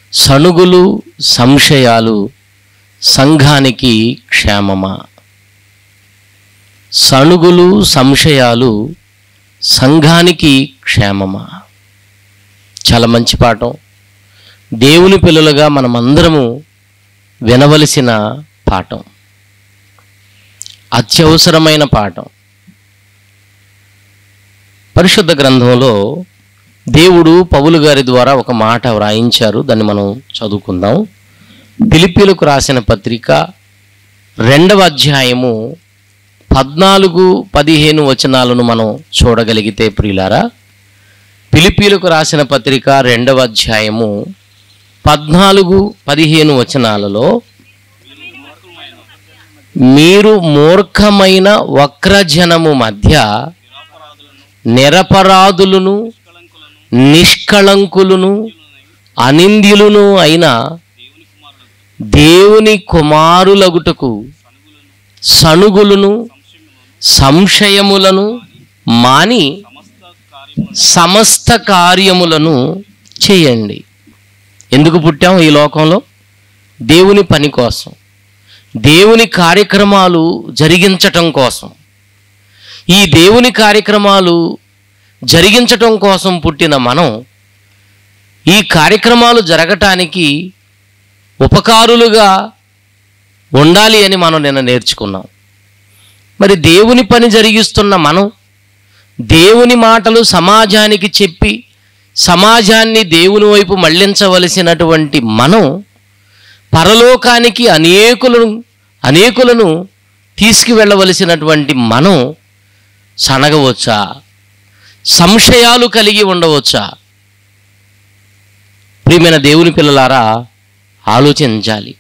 సణుగులు సంశయాలు సంఘానికి క్షేమమా సణుగులు సంశయాలు సంఘానికి క్షేమమా చాలా మంచి పాఠం దేవుని పిల్లలుగా మనమందరము వినవలసిన పాఠం అత్యవసరమైన పాఠం పరిశుద్ధ గ్రంథంలో దేవుడు పౌలు గారి ద్వారా ఒక మాట వ్రాయించారు దాన్ని మనం చదువుకుందాం పిలిపిలకు రాసిన పత్రిక రెండవ అధ్యాయము పద్నాలుగు పదిహేను వచనాలను మనం చూడగలిగితే ప్రియులారా పిలిపిలకు రాసిన పత్రిక రెండవ అధ్యాయము పద్నాలుగు పదిహేను వచనాలలో మీరు మూర్ఖమైన వక్రజనము మధ్య నిరపరాధులను నిష్కళంకులను అనింద్యులను అయిన దేవుని కుమారులగుటకు సణుగులను సంశయములను మాని సమస్త కార్యములను చేయండి ఎందుకు పుట్టాం ఈ లోకంలో దేవుని పని కోసం దేవుని కార్యక్రమాలు జరిగించటం కోసం ఈ దేవుని కార్యక్రమాలు జరిగించటం కోసం పుట్టిన మనం ఈ కార్యక్రమాలు జరగటానికి ఉపకారులుగా ఉండాలి అని మనం నిన్న నేర్చుకున్నాం మరి దేవుని పని జరిగిస్తున్న మనం దేవుని మాటలు సమాజానికి చెప్పి సమాజాన్ని దేవుని వైపు మళ్లించవలసినటువంటి మనం పరలోకానికి అనేకులను అనేకులను తీసుకువెళ్ళవలసినటువంటి మనం సనగవచ్చా సంశయాలు కలిగి ఉండవచ్చా ప్రియమైన దేవుని పిల్లలారా ఆలోచించాలి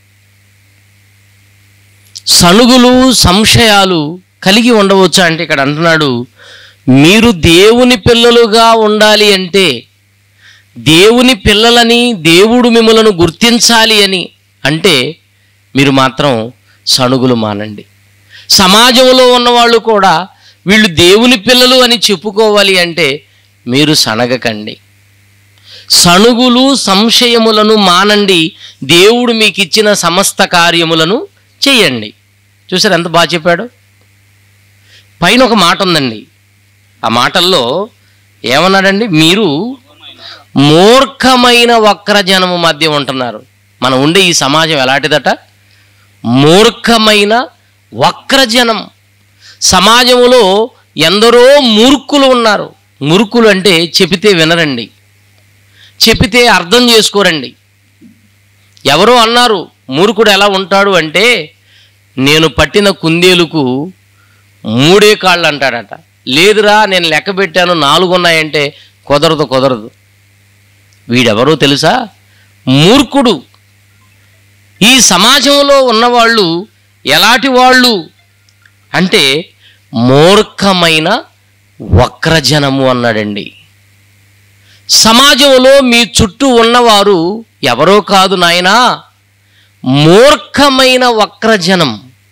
సణుగులు సంశయాలు కలిగి ఉండవచ్చా అంటే ఇక్కడ అంటున్నాడు మీరు దేవుని పిల్లలుగా ఉండాలి అంటే దేవుని పిల్లలని దేవుడు మిమ్మలను గుర్తించాలి అని అంటే మీరు మాత్రం సణుగులు మానండి సమాజంలో ఉన్నవాళ్ళు కూడా వీళ్ళు దేవుని పిల్లలు అని చెప్పుకోవాలి అంటే మీరు సనగకండి సణుగులు సంశయములను మానండి దేవుడు మీకు ఇచ్చిన సమస్త కార్యములను చేయండి చూసారు ఎంత బాగా చెప్పాడు పైన ఒక మాట ఉందండి ఆ మాటల్లో ఏమన్నాడండి మీరు మూర్ఖమైన వక్రజనము మధ్య ఉంటున్నారు మనం ఉండే ఈ సమాజం ఎలాంటిదట మూర్ఖమైన వక్రజనం సమాజంలో ఎందరో మూర్ఖులు ఉన్నారు మూర్ఖులు అంటే చెబితే వినరండి చెబితే అర్థం చేసుకోరండి ఎవరో అన్నారు మూర్ఖుడు ఎలా ఉంటాడు అంటే నేను పట్టిన కుందేలుకు మూడే కాళ్ళు అంటాడట లేదురా నేను లెక్క పెట్టాను నాలుగు ఉన్నాయంటే కుదరదు కుదరదు వీడెవరో తెలుసా మూర్ఖుడు ఈ సమాజంలో ఉన్నవాళ్ళు ఎలాంటి వాళ్ళు అంటే మూర్ఖమైన వక్రజనము అన్నాడండి సమాజంలో మీ చుట్టూ ఉన్నవారు ఎవరో కాదు నాయనా మూర్ఖమైన వక్రజనం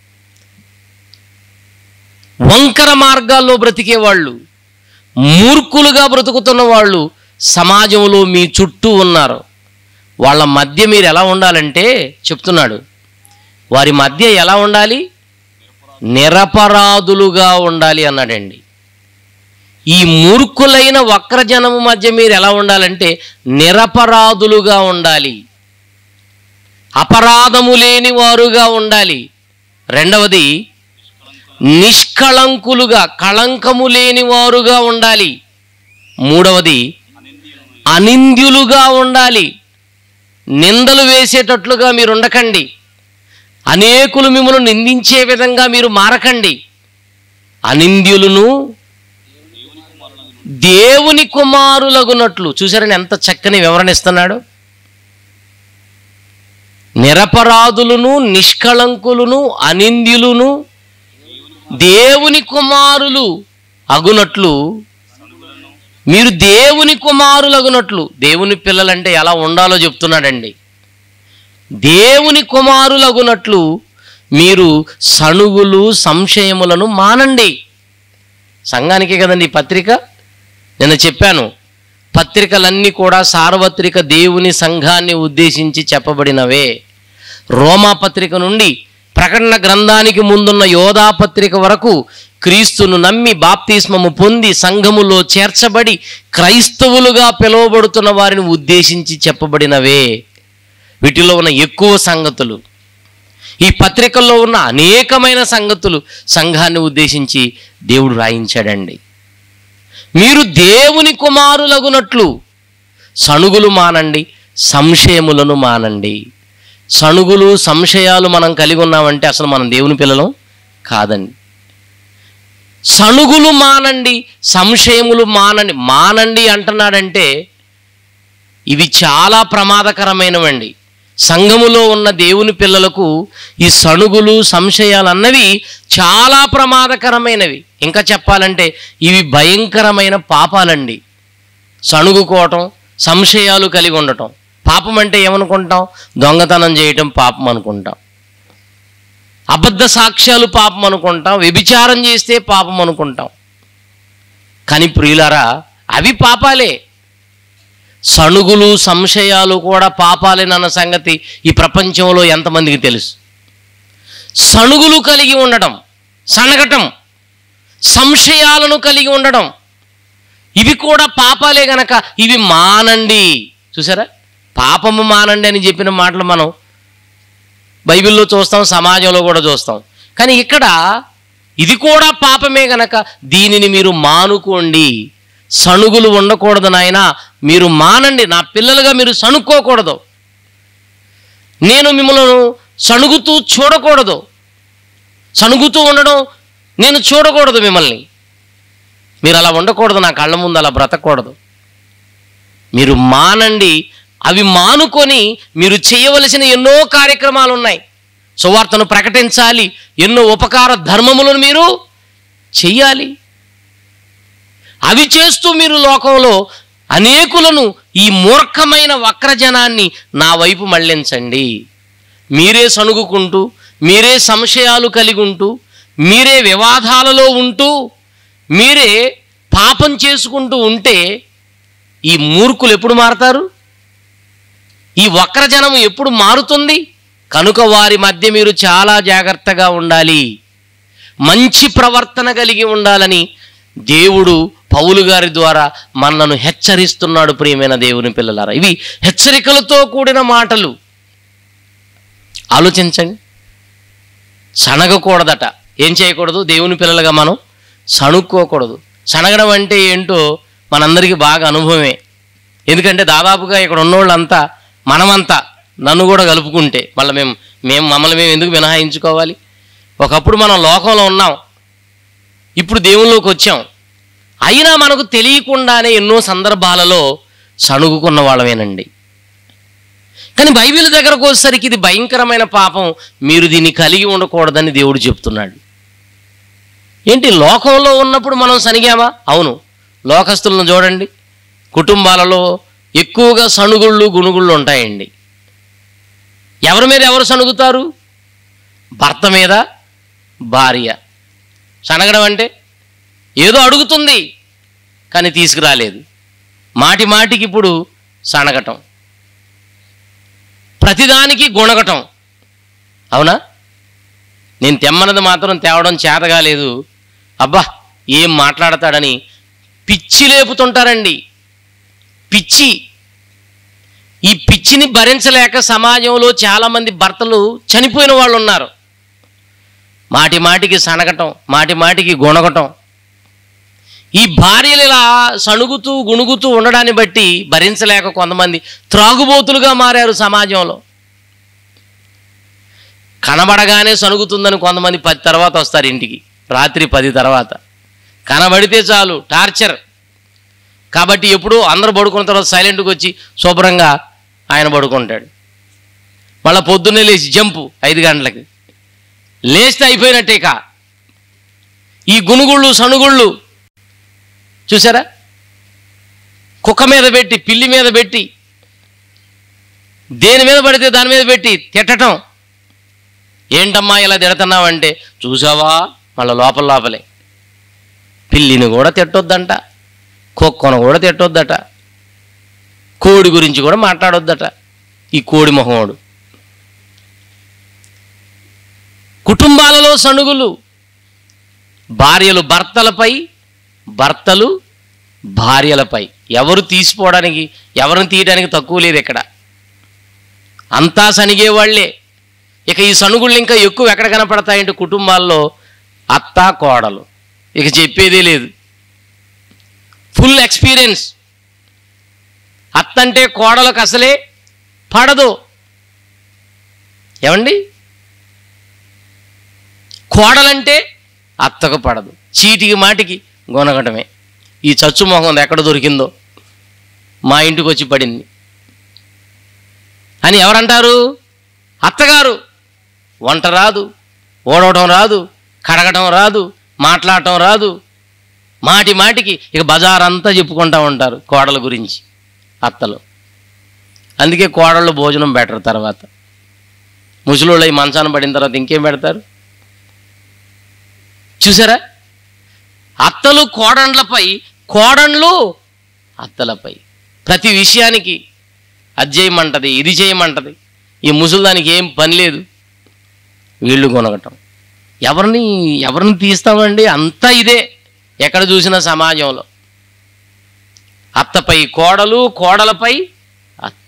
వంకర మార్గాల్లో బ్రతికే వాళ్ళు మూర్ఖులుగా బ్రతుకుతున్న వాళ్ళు సమాజంలో మీ చుట్టూ ఉన్నారు వాళ్ళ మధ్య మీరు ఎలా ఉండాలంటే చెప్తున్నాడు వారి మధ్య ఎలా ఉండాలి నిరపరాధులుగా ఉండాలి అన్నాడండి ఈ మూర్ఖులైన వక్రజనము మధ్య మీరు ఎలా ఉండాలంటే నిరపరాధులుగా ఉండాలి అపరాధము లేని వారుగా ఉండాలి రెండవది నిష్కళంకులుగా కళంకము లేని వారుగా ఉండాలి మూడవది అనింద్యులుగా ఉండాలి నిందలు వేసేటట్లుగా మీరు ఉండకండి అనేకులు మిమ్మల్ని నిందించే విధంగా మీరు మారకండి అనింద్యులను దేవుని కుమారులగునట్లు చూసారని ఎంత చక్కని వివరణ ఇస్తున్నాడు నిరపరాధులను నిష్కళంకులను అనింద్యులను దేవుని కుమారులు అగునట్లు మీరు దేవుని కుమారులగునట్లు దేవుని పిల్లలంటే ఎలా ఉండాలో చెప్తున్నాడండి దేవుని కుమారులగునట్లు మీరు సణుగులు సంశయములను మానండి సంఘానికే కదండి ఈ పత్రిక నేను చెప్పాను పత్రికలన్నీ కూడా సార్వత్రిక దేవుని సంఘాన్ని ఉద్దేశించి చెప్పబడినవే రోమా పత్రిక నుండి ప్రకటన గ్రంథానికి ముందున్న యోధా పత్రిక వరకు క్రీస్తును నమ్మి బాప్తిస్మము పొంది సంఘములో చేర్చబడి క్రైస్తవులుగా పిలువబడుతున్న వారిని ఉద్దేశించి చెప్పబడినవే వీటిలో ఉన్న ఎక్కువ సంగతులు ఈ పత్రికల్లో ఉన్న అనేకమైన సంగతులు సంఘాన్ని ఉద్దేశించి దేవుడు రాయించాడండి మీరు దేవుని కుమారులగునట్లు సణుగులు మానండి సంశయములను మానండి సణుగులు సంశయాలు మనం కలిగి ఉన్నామంటే అసలు మనం దేవుని పిల్లలం కాదండి సణుగులు మానండి సంశయములు మానండి మానండి అంటున్నాడంటే ఇవి చాలా ప్రమాదకరమైనవండి సంఘములో ఉన్న దేవుని పిల్లలకు ఈ సణుగులు సంశయాలు అన్నవి చాలా ప్రమాదకరమైనవి ఇంకా చెప్పాలంటే ఇవి భయంకరమైన పాపాలండి సణుగుకోవటం సంశయాలు కలిగి ఉండటం పాపం అంటే ఏమనుకుంటాం దొంగతనం చేయటం పాపం అనుకుంటాం అబద్ధ సాక్ష్యాలు పాపం అనుకుంటాం వ్యభిచారం చేస్తే పాపం అనుకుంటాం కానీ ప్రియులారా అవి పాపాలే సణుగులు సంశయాలు కూడా పాపాలేనన్న సంగతి ఈ ప్రపంచంలో ఎంతమందికి తెలుసు సణుగులు కలిగి ఉండడం సనగటం సంశయాలను కలిగి ఉండడం ఇవి కూడా పాపాలే గనక ఇవి మానండి చూసారా పాపము మానండి అని చెప్పిన మాటలు మనం బైబిల్లో చూస్తాం సమాజంలో కూడా చూస్తాం కానీ ఇక్కడ ఇది కూడా పాపమే గనక దీనిని మీరు మానుకోండి సణుగులు ఉండకూడదు నాయన మీరు మానండి నా పిల్లలుగా మీరు సణుక్కోకూడదు నేను మిమ్మల్ని సణుగుతూ చూడకూడదు సణుగుతూ ఉండడం నేను చూడకూడదు మిమ్మల్ని మీరు అలా ఉండకూడదు నా కళ్ళ ముందు అలా బ్రతకూడదు మీరు మానండి అవి మానుకొని మీరు చేయవలసిన ఎన్నో కార్యక్రమాలు ఉన్నాయి సువార్తను ప్రకటించాలి ఎన్నో ఉపకార ధర్మములను మీరు చెయ్యాలి అవి చేస్తూ మీరు లోకంలో అనేకులను ఈ మూర్ఖమైన వక్రజనాన్ని నా వైపు మళ్ళించండి మీరే సణుగుకుంటూ మీరే సంశయాలు కలిగి ఉంటూ మీరే వివాదాలలో ఉంటూ మీరే పాపం చేసుకుంటూ ఉంటే ఈ మూర్ఖులు ఎప్పుడు మారతారు ఈ వక్రజనం ఎప్పుడు మారుతుంది కనుక వారి మధ్య మీరు చాలా జాగ్రత్తగా ఉండాలి మంచి ప్రవర్తన కలిగి ఉండాలని దేవుడు పౌలు గారి ద్వారా మనను హెచ్చరిస్తున్నాడు ప్రియమైన దేవుని పిల్లలారా ఇవి హెచ్చరికలతో కూడిన మాటలు ఆలోచించండి సనగకూడదట ఏం చేయకూడదు దేవుని పిల్లలుగా మనం సణుక్కోకూడదు సనగడం అంటే ఏంటో మనందరికీ బాగా అనుభవమే ఎందుకంటే దాదాపుగా ఇక్కడ ఉన్నోళ్ళంతా మనమంతా నన్ను కూడా కలుపుకుంటే మళ్ళీ మేము మేము మమ్మల్ని మేము ఎందుకు మినహాయించుకోవాలి ఒకప్పుడు మనం లోకంలో ఉన్నాం ఇప్పుడు దేవుళ్ళలోకి వచ్చాం అయినా మనకు తెలియకుండానే ఎన్నో సందర్భాలలో సణుగుకున్న వాళ్ళమేనండి కానీ బైబిల్ దగ్గరకు వచ్చేసరికి ఇది భయంకరమైన పాపం మీరు దీన్ని కలిగి ఉండకూడదని దేవుడు చెప్తున్నాడు ఏంటి లోకంలో ఉన్నప్పుడు మనం సనిగామా అవును లోకస్తులను చూడండి కుటుంబాలలో ఎక్కువగా సణుగుళ్ళు గుణుగుళ్ళు ఉంటాయండి ఎవరి మీద ఎవరు సణుగుతారు భర్త మీద భార్య సనగడం అంటే ఏదో అడుగుతుంది కానీ తీసుకురాలేదు మాటి మాటికి ఇప్పుడు సనగటం ప్రతిదానికి గుణగటం అవునా నేను తెమ్మన్నది మాత్రం తేవడం చేతగా లేదు అబ్బా ఏం మాట్లాడతాడని పిచ్చి లేపుతుంటారండి పిచ్చి ఈ పిచ్చిని భరించలేక సమాజంలో చాలామంది భర్తలు చనిపోయిన వాళ్ళు ఉన్నారు మాటి మాటికి సనగటం మాటి మాటికి గుణగటం ఈ భార్యలు ఇలా సణుగుతూ గుణుగుతూ ఉండడాన్ని బట్టి భరించలేక కొంతమంది త్రాగుబోతులుగా మారారు సమాజంలో కనబడగానే సణుగుతుందని కొంతమంది పది తర్వాత వస్తారు ఇంటికి రాత్రి పది తర్వాత కనబడితే చాలు టార్చర్ కాబట్టి ఎప్పుడు అందరూ పడుకున్న తర్వాత సైలెంట్గా వచ్చి శుభ్రంగా ఆయన పడుకుంటాడు మళ్ళీ పొద్దున్నే లేచి జంపు ఐదు గంటలకి లేస్తే అయిపోయినట్టే కా ఈ గునుగుళ్ళు సణుగుళ్ళు చూసారా కుక్క మీద పెట్టి పిల్లి మీద పెట్టి దేని మీద పడితే దాని మీద పెట్టి తిట్టటం ఏంటమ్మా ఇలా తిడుతున్నావంటే చూసావా మళ్ళీ లోపల లోపలే పిల్లిని కూడా తిట్టొద్దంట కుక్కను కూడా తిట్టొద్దట కోడి గురించి కూడా మాట్లాడొద్దట ఈ కోడి మొహోడు కుటుంబాలలో సణుగులు భార్యలు భర్తలపై భర్తలు భార్యలపై ఎవరు తీసిపోవడానికి ఎవరిని తీయడానికి తక్కువ లేదు ఇక్కడ అంతా సనిగే వాళ్ళే ఇక ఈ సణుగుళ్ళు ఇంకా ఎక్కువ ఎక్కడ కనపడతాయంటే కుటుంబాల్లో అత్త కోడలు ఇక చెప్పేదే లేదు ఫుల్ ఎక్స్పీరియన్స్ అత్తంటే కోడలకు అసలే పడదు ఏమండి కోడలంటే అత్తకు పడదు చీటికి మాటికి గొనగటమే ఈ చచ్చు మొహం ఎక్కడ దొరికిందో మా ఇంటికి వచ్చి పడింది అని ఎవరంటారు అత్తగారు వంట రాదు ఓడవటం రాదు కడగటం రాదు మాట్లాడటం రాదు మాటి మాటికి ఇక బజార్ అంతా చెప్పుకుంటా ఉంటారు కోడల గురించి అత్తలు అందుకే కోడళ్ళు భోజనం బెటర్ తర్వాత ముసలోళ్ళు ఈ మంచాన పడిన తర్వాత ఇంకేం పెడతారు చూసారా అత్తలు కోడండ్లపై కోడండ్లు అత్తలపై ప్రతి విషయానికి అది చేయమంటది ఇది చేయమంటది ఈ ముసలిదానికి ఏం పని లేదు వీళ్ళు కొనగటం ఎవరిని ఎవరిని తీస్తామండి అంతా ఇదే ఎక్కడ చూసినా సమాజంలో అత్తపై కోడలు కోడలపై అత్త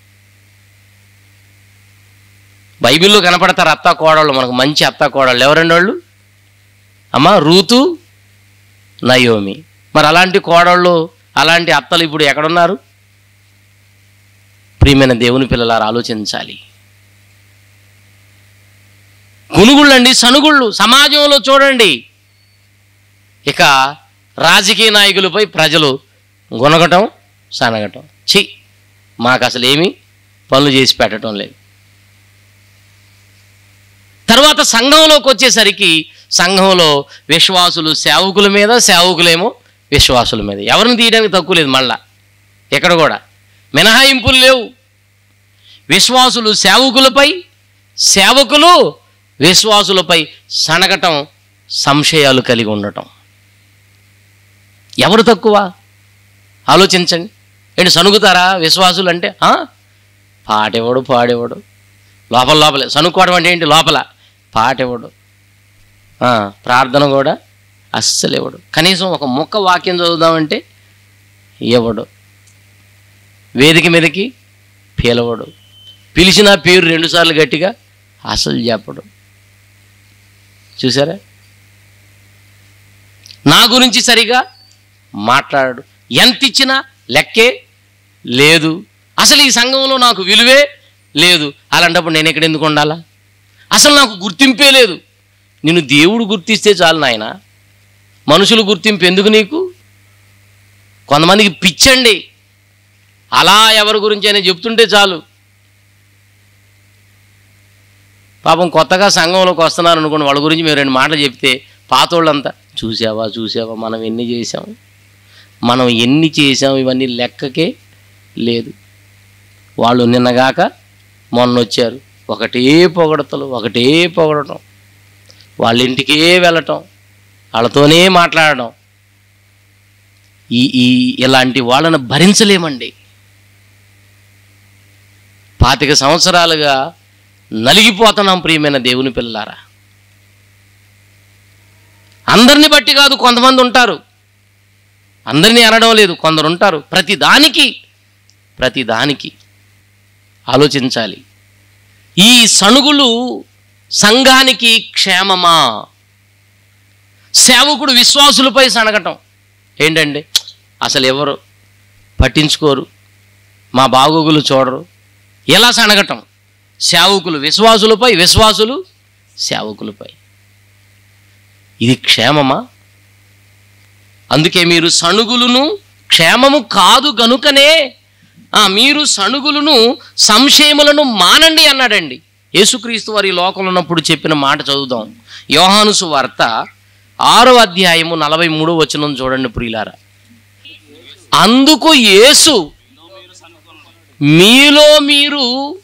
బైబిల్లో కనపడతారు అత్త కోడళ్ళు మనకు మంచి అత్త కోడళ్ళు ఎవరండి వాళ్ళు అమ్మ రూతు నయోమి మరి అలాంటి కోడళ్ళు అలాంటి అత్తలు ఇప్పుడు ఎక్కడున్నారు ప్రియమైన దేవుని పిల్లలారు ఆలోచించాలి గునుగుళ్ళండి సనుగుళ్ళు సమాజంలో చూడండి ఇక రాజకీయ నాయకులపై ప్రజలు గునగటం సనగటం చి మాకు అసలు ఏమీ పనులు చేసి పెట్టడం లేదు తర్వాత సంఘంలోకి వచ్చేసరికి సంఘంలో విశ్వాసులు సేవకుల మీద సేవకులేమో విశ్వాసుల మీద ఎవరిని తీయడానికి తక్కువ లేదు మళ్ళా ఎక్కడ కూడా మినహాయింపులు లేవు విశ్వాసులు సేవకులపై సేవకులు విశ్వాసులపై సనగటం సంశయాలు కలిగి ఉండటం ఎవరు తక్కువ ఆలోచించండి ఏంటి సనుగుతారా విశ్వాసులు అంటే ఆ? పాటేవాడు పాడేవాడు లోపల లోపలే సనుక్కోవడం అంటే ఏంటి లోపల పాటేవాడు ఆ, ప్రార్థన కూడా అస్సలు ఇవ్వడు కనీసం ఒక ముక్క వాక్యం చదువుదామంటే ఇవ్వడు వేదిక మీదకి పిలవడు పిలిచిన పేరు రెండుసార్లు గట్టిగా అసలు చెప్పడు చూసారా నా గురించి సరిగా మాట్లాడడు ఎంత ఇచ్చినా లెక్కే లేదు అసలు ఈ సంఘంలో నాకు విలువే లేదు అలాంటప్పుడు నేను ఎక్కడ ఎందుకు ఉండాలా అసలు నాకు గుర్తింపే లేదు నిన్ను దేవుడు గుర్తిస్తే చాలు నాయన మనుషులు గుర్తింపు ఎందుకు నీకు కొంతమందికి పిచ్చండి అలా ఎవరి గురించి అని చెప్తుంటే చాలు పాపం కొత్తగా సంఘంలోకి వస్తున్నారు అనుకోండి వాళ్ళ గురించి మీరు రెండు మాటలు చెప్తే పాతోళ్ళంతా చూసావా చూసావా మనం ఎన్ని చేసాం మనం ఎన్ని చేసాం ఇవన్నీ లెక్కకే లేదు వాళ్ళు నిన్నగాక మొన్న వచ్చారు ఒకటే పొగడతలు ఒకటే పొగడటం వాళ్ళ ఇంటికే వెళ్ళటం వాళ్ళతోనే మాట్లాడడం ఈ ఈ ఇలాంటి వాళ్ళని భరించలేమండి పాతిక సంవత్సరాలుగా నలిగిపోతున్నాం ప్రియమైన దేవుని పిల్లారా అందరిని బట్టి కాదు కొంతమంది ఉంటారు అందరినీ అనడం లేదు కొందరు ఉంటారు ప్రతి దానికి ప్రతి దానికి ఆలోచించాలి ఈ సణుగులు సంఘానికి క్షేమమా సేవకుడు విశ్వాసులపై సనగటం ఏంటండి అసలు ఎవరు పట్టించుకోరు మా బాగోగులు చూడరు ఎలా సనగటం సేవకులు విశ్వాసులపై విశ్వాసులు సేవకులపై ఇది క్షేమమా అందుకే మీరు సణుగులను క్షేమము కాదు గనుకనే ఆ, మీరు సణుగులను సంశయములను మానండి అన్నాడండి యేసుక్రీస్తు వారి లోకంలో ఉన్నప్పుడు చెప్పిన మాట చదువుదాం యోహానుసు వార్త ఆరో అధ్యాయము నలభై మూడో వచనం చూడండి ప్రియులారా అందుకు యేసు మీలో మీరు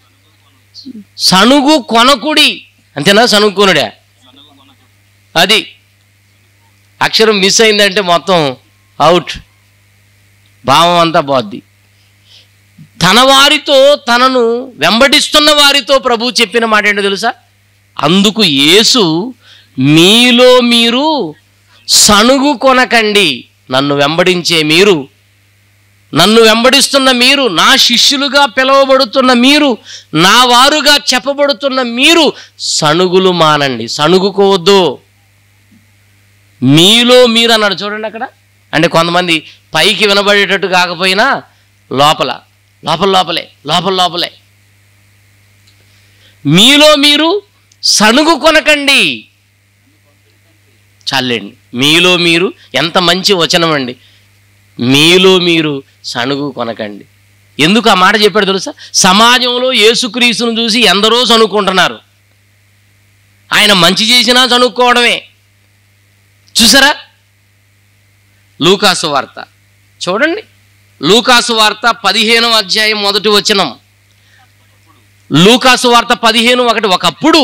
సణుగు కొనకుడి అంతేనా సణుగు కొనుడా అది అక్షరం మిస్ అయిందంటే మొత్తం అవుట్ భావం అంతా పోద్ది తన వారితో తనను వెంబడిస్తున్న వారితో ప్రభు చెప్పిన మాట ఏంటో తెలుసా అందుకు యేసు మీలో మీరు సణుగు కొనకండి నన్ను వెంబడించే మీరు నన్ను వెంబడిస్తున్న మీరు నా శిష్యులుగా పిలువబడుతున్న మీరు నా వారుగా చెప్పబడుతున్న మీరు సణుగులు మానండి సణుగుకోవద్దు మీలో మీరు అన్నాడు చూడండి అక్కడ అంటే కొంతమంది పైకి వినబడేటట్టు కాకపోయినా లోపల లోపల లోపలే లోపల లోపలే మీలో మీరు సణుగు కొనకండి చాలండి మీలో మీరు ఎంత మంచి వచనం అండి మీలో మీరు సణుగు కొనకండి ఎందుకు ఆ మాట చెప్పాడు తెలుసా సమాజంలో యేసుక్రీస్తును చూసి ఎందరో చనుక్కుంటున్నారు ఆయన మంచి చేసినా చనుక్కోవడమే చూసారా లూకాసు వార్త చూడండి లూకాసు వార్త పదిహేనవ అధ్యాయం మొదటి వచనం లూకాసు వార్త పదిహేను ఒకటి ఒకప్పుడు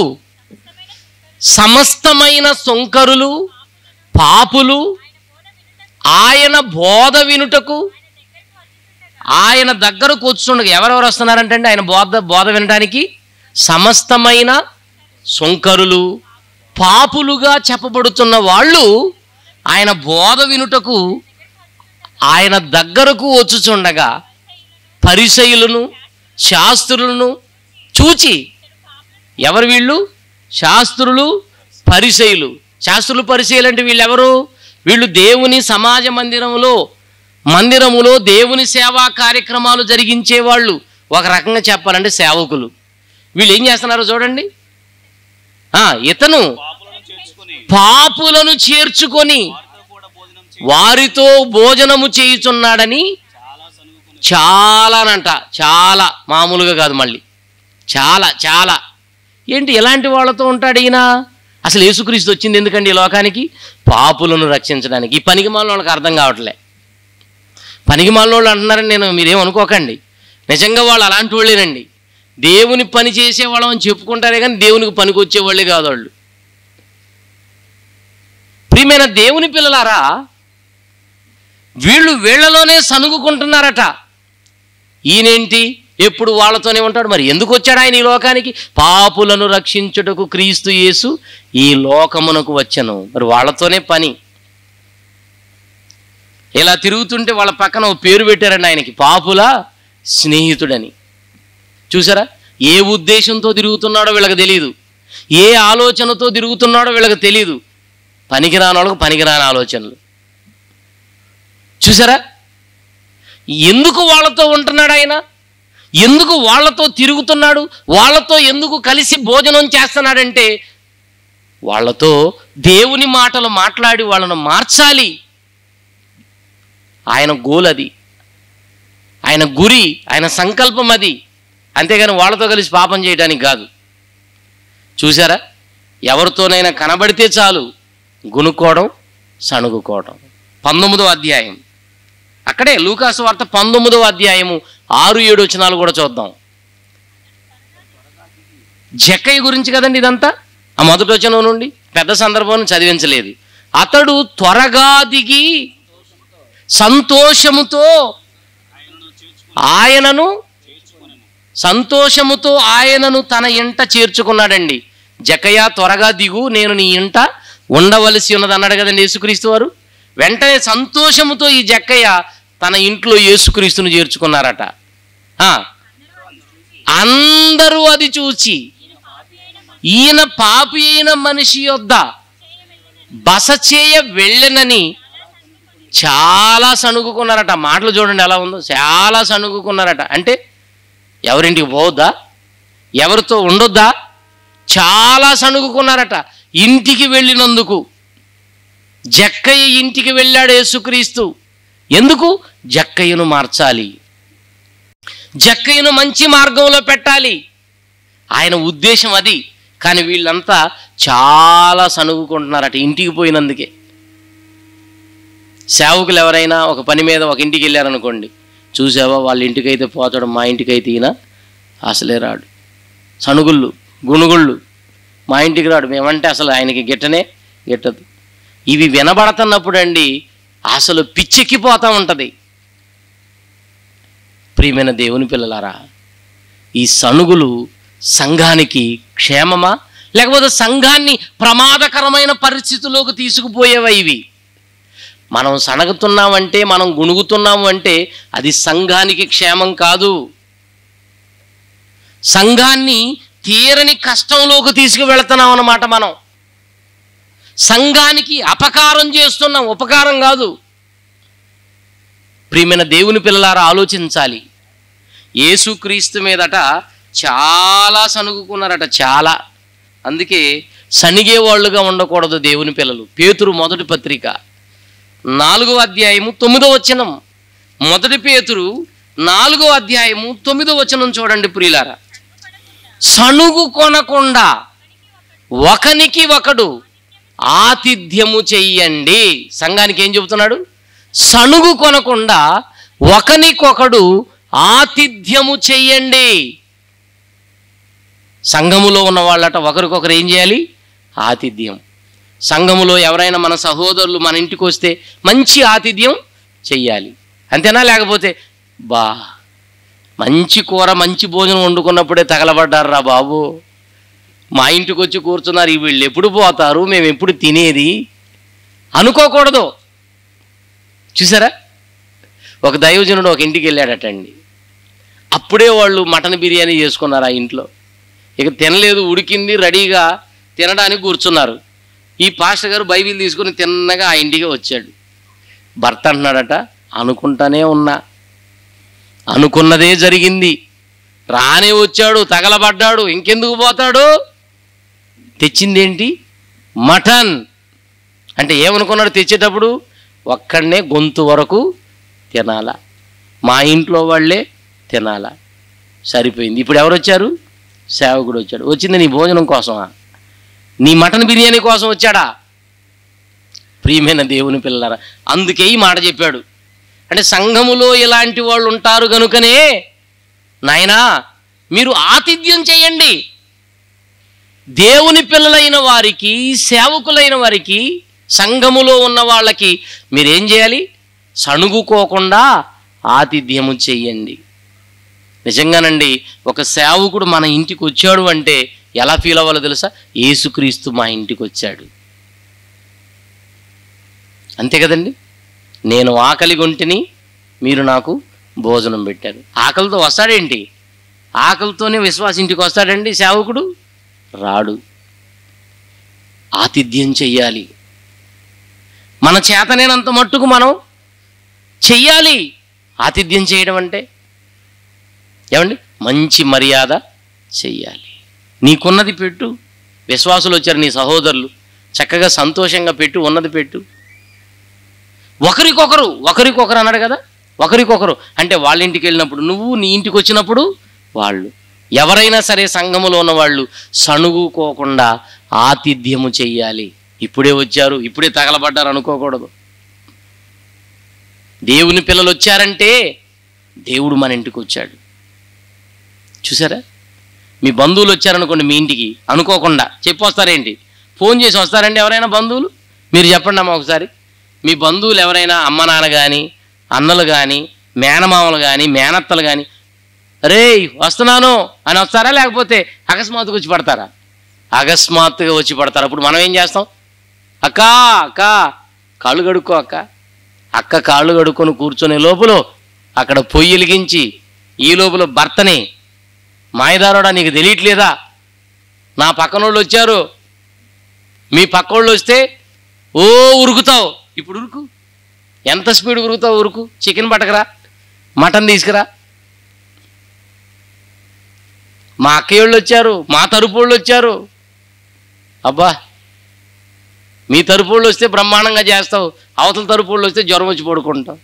సమస్తమైన సొంకరులు పాపులు ఆయన బోధ వినుటకు ఆయన దగ్గర కూర్చుండగా ఎవరెవరు వస్తున్నారంటే అండి ఆయన బోధ బోధ వినడానికి సమస్తమైన సొంకరులు పాపులుగా చెప్పబడుతున్న వాళ్ళు ఆయన బోధ వినుటకు ఆయన దగ్గరకు వచ్చుచుండగా పరిసయులను శాస్త్రులను చూచి ఎవరు వీళ్ళు శాస్త్రులు పరిసయులు శాస్త్రులు పరిచయలు అంటే వీళ్ళెవరు వీళ్ళు దేవుని సమాజ మందిరంలో మందిరములో దేవుని సేవా కార్యక్రమాలు జరిగించే వాళ్ళు ఒక రకంగా చెప్పాలంటే సేవకులు వీళ్ళు ఏం చేస్తున్నారు చూడండి ఆ, ఇతను పాపులను చేర్చుకుని పాపులను చేర్చుకొని వారితో కూడా భోజనం చేయి వారితో భోజనము చేయుచున్నాడని చాలా సనుగుకుని చాలానంట చాలా మామూలుగా కాదు మళ్ళీ చాలా చాలా ఏంటి ఎలాంటి వాళ్ళతో ఉంటాడు ఈయన అసలు యేసుక్రీస్తు వచ్చింది ఎందుకండి ఈ లోకానికి పాపులను రక్షించడానికి ఈ పనికి మాలిన వాళ్ళకి అర్థం కావట్లే పనికి మాలిన వాళ్ళు అంటున్నారని నేను మీరేమనుకోకండి నిజంగా వాళ్ళు అలాంటి వాళ్ళేనండి దేవుని పని చేసే వాళ్ళని చెప్పుకుంటారే కానీ దేవునికి పనికి వచ్చే వాళ్ళే కాదు వాళ్ళు ప్రియమైన దేవుని పిల్లలారా వీళ్ళు వీళ్ళలోనే సనుగుకుంటున్నారట ఈయనేంటి ఎప్పుడు వాళ్ళతోనే ఉంటాడు మరి ఎందుకు వచ్చాడు ఆయన ఈ లోకానికి పాపులను రక్షించుటకు క్రీస్తు యేసు ఈ లోకమునకు వచ్చను మరి వాళ్ళతోనే పని ఇలా తిరుగుతుంటే వాళ్ళ పక్కన ఓ పేరు పెట్టారండి ఆయనకి పాపుల స్నేహితుడని చూసారా ఏ ఉద్దేశంతో తిరుగుతున్నాడో వీళ్ళకి తెలియదు ఏ ఆలోచనతో తిరుగుతున్నాడో వీళ్ళకి తెలియదు పనికిరాని వాళ్ళకు పనికిరాని ఆలోచనలు చూసారా ఎందుకు వాళ్ళతో ఉంటున్నాడు ఆయన ఎందుకు వాళ్ళతో తిరుగుతున్నాడు వాళ్ళతో ఎందుకు కలిసి భోజనం చేస్తున్నాడంటే వాళ్ళతో దేవుని మాటలు మాట్లాడి వాళ్ళను మార్చాలి ఆయన గోల్ అది ఆయన గురి ఆయన సంకల్పం అది అంతేగాని వాళ్ళతో కలిసి పాపం చేయడానికి కాదు చూసారా ఎవరితోనైనా కనబడితే చాలు గునుక్కోవడం సణుగుకోవడం పంతొమ్మిదో అధ్యాయం అక్కడే లూకాసు వార్త పంతొమ్మిదవ అధ్యాయము ఆరు ఏడు వచనాలు కూడా చూద్దాం జక్కయ్య గురించి కదండి ఇదంతా ఆ మొదటి వచనం నుండి పెద్ద సందర్భం చదివించలేదు అతడు త్వరగా దిగి సంతోషముతో ఆయనను చేర్చుకుని ఆయనను చేర్చుకుని సంతోషముతో ఆయనను తన ఇంట చేర్చుకున్నాడండి జకయ్య త్వరగా దిగు నేను నీ ఇంట ఉండవలసి ఉన్నది అన్నాడు కదండి యేసుక్రీస్తు వారు వెంటనే సంతోషముతో ఈ జక్కయ్య తన ఇంట్లో యేసుక్రీస్తును చేర్చుకున్నారట ఆ, అందరూ అది చూచి ఈయన పాపి అయిన మనిషి యొద్ద బస చేయ వెళ్ళనని చాలా సణుగుకున్నారట మాటలు చూడండి ఎలా ఉందో చాలా సణుగుకున్నారట అంటే ఎవరింటికి పోవద్దా ఎవరితో ఉండొద్దా చాలా సణుగుకున్నారట ఇంటికి వెళ్ళినందుకు జక్కయ్య ఇంటికి వెళ్ళాడు యేసుక్రీస్తు ఎందుకు జక్కయ్యను మార్చాలి జక్కయ్యను మంచి మార్గంలో పెట్టాలి ఆయన ఉద్దేశం అది కానీ వీళ్ళంతా చాలా సణుగుకుంటున్నారట ఇంటికి పోయినందుకే సేవకులు ఎవరైనా ఒక పని మీద ఒక ఇంటికి వెళ్ళారనుకోండి చూసావా వాళ్ళ ఇంటికైతే పోతాడు మా ఇంటికైతే ఈయన అసలే రాడు సణుగుళ్ళు గుణుగుళ్ళు మా ఇంటికి రాడు మేమంటే అసలు ఆయనకి గిట్టనే గిట్టదు ఇవి వినబడుతున్నప్పుడు అండి అసలు పిచ్చెక్కిపోతూ ఉంటుంది ప్రియమైన దేవుని పిల్లలారా ఈ సణుగులు సంఘానికి క్షేమమా లేకపోతే సంఘాన్ని ప్రమాదకరమైన పరిస్థితుల్లోకి తీసుకుపోయేవా ఇవి మనం సణగుతున్నామంటే మనం గుణుగుతున్నాము అంటే అది సంఘానికి క్షేమం కాదు సంఘాన్ని తీరని కష్టంలోకి తీసుకువెళ్తున్నాం అన్నమాట మనం సంఘానికి అపకారం చేస్తున్నాం ఉపకారం కాదు ప్రియమైన దేవుని పిల్లలారా ఆలోచించాలి యేసుక్రీస్తు మీదట చాలా సనుగుకున్నారట చాలా అందుకే సనిగేవాళ్ళుగా ఉండకూడదు దేవుని పిల్లలు పేతురు మొదటి పత్రిక నాలుగో అధ్యాయము తొమ్మిదో వచనం మొదటి పేతురు నాలుగో అధ్యాయము తొమ్మిదో వచనం చూడండి ప్రియులారా సణుగు కొనకుండా ఒకనికి ఒకడు ఆతిథ్యము చెయ్యండి సంఘానికి ఏం చెబుతున్నాడు సణుగు కొనకుండా ఒకనికొకడు ఆతిథ్యము చెయ్యండి సంఘములో ఉన్న వాళ్ళట ఒకరికొకరు ఏం చేయాలి ఆతిథ్యం సంఘములో ఎవరైనా మన సహోదరులు మన ఇంటికి వస్తే మంచి ఆతిథ్యం చెయ్యాలి అంతేనా లేకపోతే బా మంచి కూర మంచి భోజనం వండుకున్నప్పుడే తగలబడ్డారు బాబు మా ఇంటికి వచ్చి కూర్చున్నారు ఈ వీళ్ళు ఎప్పుడు పోతారు మేము ఎప్పుడు తినేది అనుకోకూడదు చూసారా ఒక దైవజనుడు ఒక ఇంటికి వెళ్ళాడటండి అప్పుడే వాళ్ళు మటన్ బిర్యానీ చేసుకున్నారు ఆ ఇంట్లో ఇక తినలేదు ఉడికింది రెడీగా తినడానికి కూర్చున్నారు ఈ పాస్టర్ గారు బైబిల్ తీసుకుని తిన్నగా ఆ ఇంటికి వచ్చాడు భర్త అంటున్నాడట అనుకుంటానే ఉన్నా అనుకున్నదే జరిగింది రానే వచ్చాడు తగలబడ్డాడు ఇంకెందుకు పోతాడు తెచ్చిందేంటి మటన్ అంటే ఏమనుకున్నాడు తెచ్చేటప్పుడు ఒక్కడనే గొంతు వరకు తినాలా మా ఇంట్లో వాళ్ళే తినాలా సరిపోయింది ఇప్పుడు ఎవరు వచ్చారు సేవకుడు వచ్చాడు వచ్చింది నీ భోజనం కోసమా నీ మటన్ బిర్యానీ కోసం వచ్చాడా ప్రియమైన దేవుని పిల్లలారా అందుకే ఈ మాట చెప్పాడు అంటే సంఘములో ఇలాంటి వాళ్ళు ఉంటారు కనుకనే నాయనా మీరు ఆతిథ్యం చేయండి దేవుని పిల్లలైన వారికి సేవకులైన వారికి సంఘములో ఉన్న వాళ్ళకి మీరేం చేయాలి సణుగుకోకుండా ఆతిథ్యము చెయ్యండి నిజంగానండి ఒక సేవకుడు మన ఇంటికి వచ్చాడు అంటే ఎలా ఫీల్ అవ్వాలో తెలుసా యేసుక్రీస్తు మా ఇంటికి వచ్చాడు అంతే కదండి నేను ఆకలి గొంటిని మీరు నాకు భోజనం పెట్టారు ఆకలితో వస్తాడేంటి ఆకలితోనే విశ్వాస ఇంటికి వస్తాడండి సేవకుడు రాడు ఆతిథ్యం చెయ్యాలి మన చేతనేనంత మట్టుకు మనం చెయ్యాలి ఆతిథ్యం చేయడం అంటే ఏమండి మంచి మర్యాద చెయ్యాలి నీకున్నది పెట్టు విశ్వాసులు వచ్చారు నీ సహోదరులు చక్కగా సంతోషంగా పెట్టు ఉన్నది పెట్టు ఒకరికొకరు ఒకరికొకరు అన్నాడు కదా ఒకరికొకరు అంటే వాళ్ళ ఇంటికి వెళ్ళినప్పుడు నువ్వు నీ ఇంటికి వచ్చినప్పుడు వాళ్ళు ఎవరైనా సరే సంఘములో ఉన్న వాళ్ళు సణుగుకోకుండా ఆతిథ్యము చెయ్యాలి ఇప్పుడే వచ్చారు ఇప్పుడే తగలబడ్డారు అనుకోకూడదు దేవుని పిల్లలు వచ్చారంటే దేవుడు మన ఇంటికి వచ్చాడు చూసారా మీ బంధువులు వచ్చారనుకోండి మీ ఇంటికి అనుకోకుండా చెప్పి వస్తారేంటి ఫోన్ చేసి వస్తారండి ఎవరైనా బంధువులు మీరు చెప్పండి అమ్మా ఒకసారి మీ బంధువులు ఎవరైనా అమ్మ నాన్న కానీ అన్నలు కానీ మేనమామలు కానీ మేనత్తలు కానీ రేయ్ వస్తున్నాను అని వస్తారా లేకపోతే అకస్మాత్తుగా వచ్చి పడతారా అకస్మాత్తుగా వచ్చి పడతారు అప్పుడు మనం ఏం చేస్తాం అక్క అక్క కాళ్ళు కడుక్కో అక్క అక్క కాళ్ళు కడుక్కొని కూర్చునే లోపల అక్కడ పొయ్యి వెలిగించి ఈ లోపల భర్తని మాయదారుడా నీకు తెలియట్లేదా నా పక్కనోళ్ళు వచ్చారు మీ పక్కోళ్ళు వస్తే ఓ ఉరుకుతావు ఇప్పుడు ఉరుకు ఎంత స్పీడ్ ఉరుకుతావు ఉరుకు చికెన్ పట్టకరా మటన్ తీసుకురా మా అక్కయ్యోళ్ళు వచ్చారు మా తరపు వాళ్ళు వచ్చారు అబ్బా మీ తరపు వాళ్ళు వస్తే బ్రహ్మాండంగా చేస్తావు అవతల తరపు వాళ్ళు వస్తే జ్వరం వచ్చి పడుకుంటావు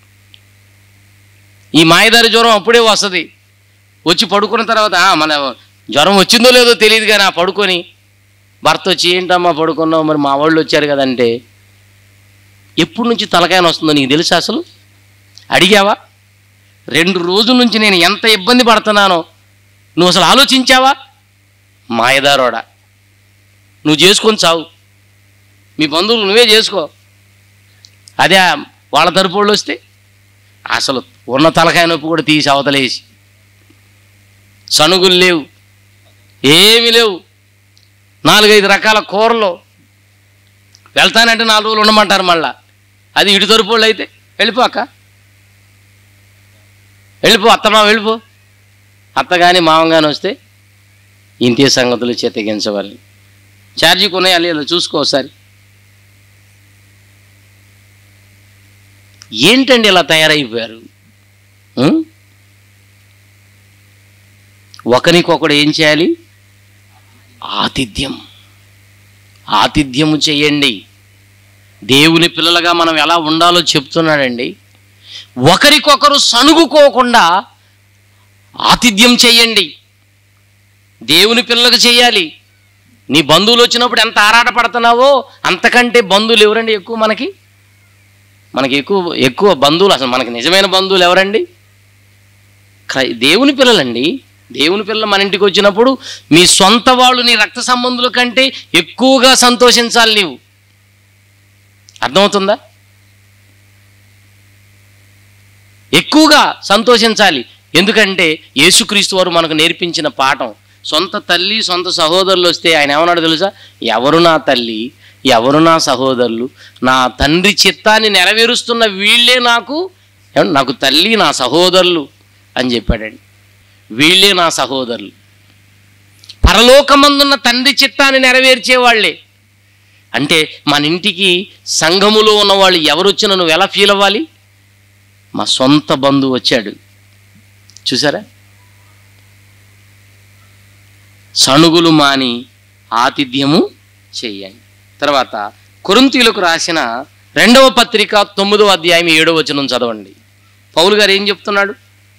ఈ మాయదారి జ్వరం అప్పుడే వస్తుంది వచ్చి పడుకున్న తర్వాత "ఆ, మన జ్వరం వచ్చిందో లేదో తెలియదు కానీ ఆ పడుకొని భర్త వచ్చి ఏంటమ్మా పడుకున్నావు మరి మా వాళ్ళు వచ్చారు కదంటే ఎప్పటి నుంచి తలకాయన వస్తుందో నీకు తెలుసా అసలు అడిగావా రెండు రోజుల నుంచి నేను ఎంత ఇబ్బంది పడుతున్నానో నువ్వు అసలు ఆలోచించావా మాయదారోడా నువ్వు చేసుకొని చావు మీ బంధువులు నువ్వే చేసుకో అదే వాళ్ళ తరపు వాళ్ళు వస్తే అసలు ఉన్న తలకాయ నొప్పి కూడా తీసి అవతలేసి సనుగులు లేవు ఏమీ లేవు నాలుగైదు రకాల కూరలు వెళ్తానంటే నాలుగు రోజులు ఉండమంటారు మళ్ళా అది ఇటు తరుపోళ్ళు అయితే వెళ్ళిపో అక్క వెళ్ళిపో అత్తమా వెళ్ళిపో అత్త కానీ మామ కానీ వస్తే ఇంటి సంగతులు చిత్తగించవాలి ఛార్జీ కొన్నాయా లేదా చూసుకో ఒకసారి ఏంటండి ఇలా తయారైపోయారు ఉం? ఒకరికొకడు ఏం చేయాలి ఆతిథ్యం ఆతిథ్యము చేయండి దేవుని పిల్లలుగా మనం ఎలా ఉండాలో చెప్తున్నాడండి ఒకరికొకరు సణుగుకోకుండా ఆతిథ్యం చేయండి దేవుని పిల్లలకు చేయాలి నీ బంధువులు వచ్చినప్పుడు ఎంత ఆరాట పడుతున్నావో అంతకంటే బంధువులు ఎవరండి ఎక్కువ మనకి మనకి ఎక్కువ ఎక్కువ బంధువులు అసలు మనకి నిజమైన బంధువులు ఎవరండి క్రై- దేవుని పిల్లలండి దేవుని పిల్లలు మన ఇంటికి వచ్చినప్పుడు మీ సొంత వాళ్ళు నీ రక్త సంబంధుల కంటే ఎక్కువగా సంతోషించాలి నీవు అర్థమవుతుందా ఎక్కువగా సంతోషించాలి ఎందుకంటే యేసుక్రీస్తు వారు మనకు నేర్పించిన పాఠం సొంత తల్లి సొంత సహోదరులు వస్తే ఆయన ఏమన్నాడు తెలుసా ఎవరు నా తల్లి ఎవరు నా సహోదరులు నా తండ్రి చిత్తాన్ని నెరవేరుస్తున్న వీళ్ళే నాకు ఏమండి, నాకు తల్లి నా సహోదరులు అని చెప్పాడండి వీళ్ళే నా సహోదరులు పరలోకమందున్న తండ్రి చిత్తాన్ని నెరవేర్చే వాళ్ళే అంటే మన ఇంటికి సంఘములో ఉన్న వాళ్ళు ఎవరు వచ్చినా నువ్వు ఎలా ఫీల్ అవ్వాలి మా సొంత బంధువు వచ్చాడు చూసారా సణుగులు మాని ఆతిథ్యము చెయ్యండి తర్వాత కొరింతీలకు రాసిన రెండవ పత్రిక తొమ్మిదవ అధ్యాయం ఏడవ వచనం చదవండి పౌలు గారు ఏం చెప్తున్నాడు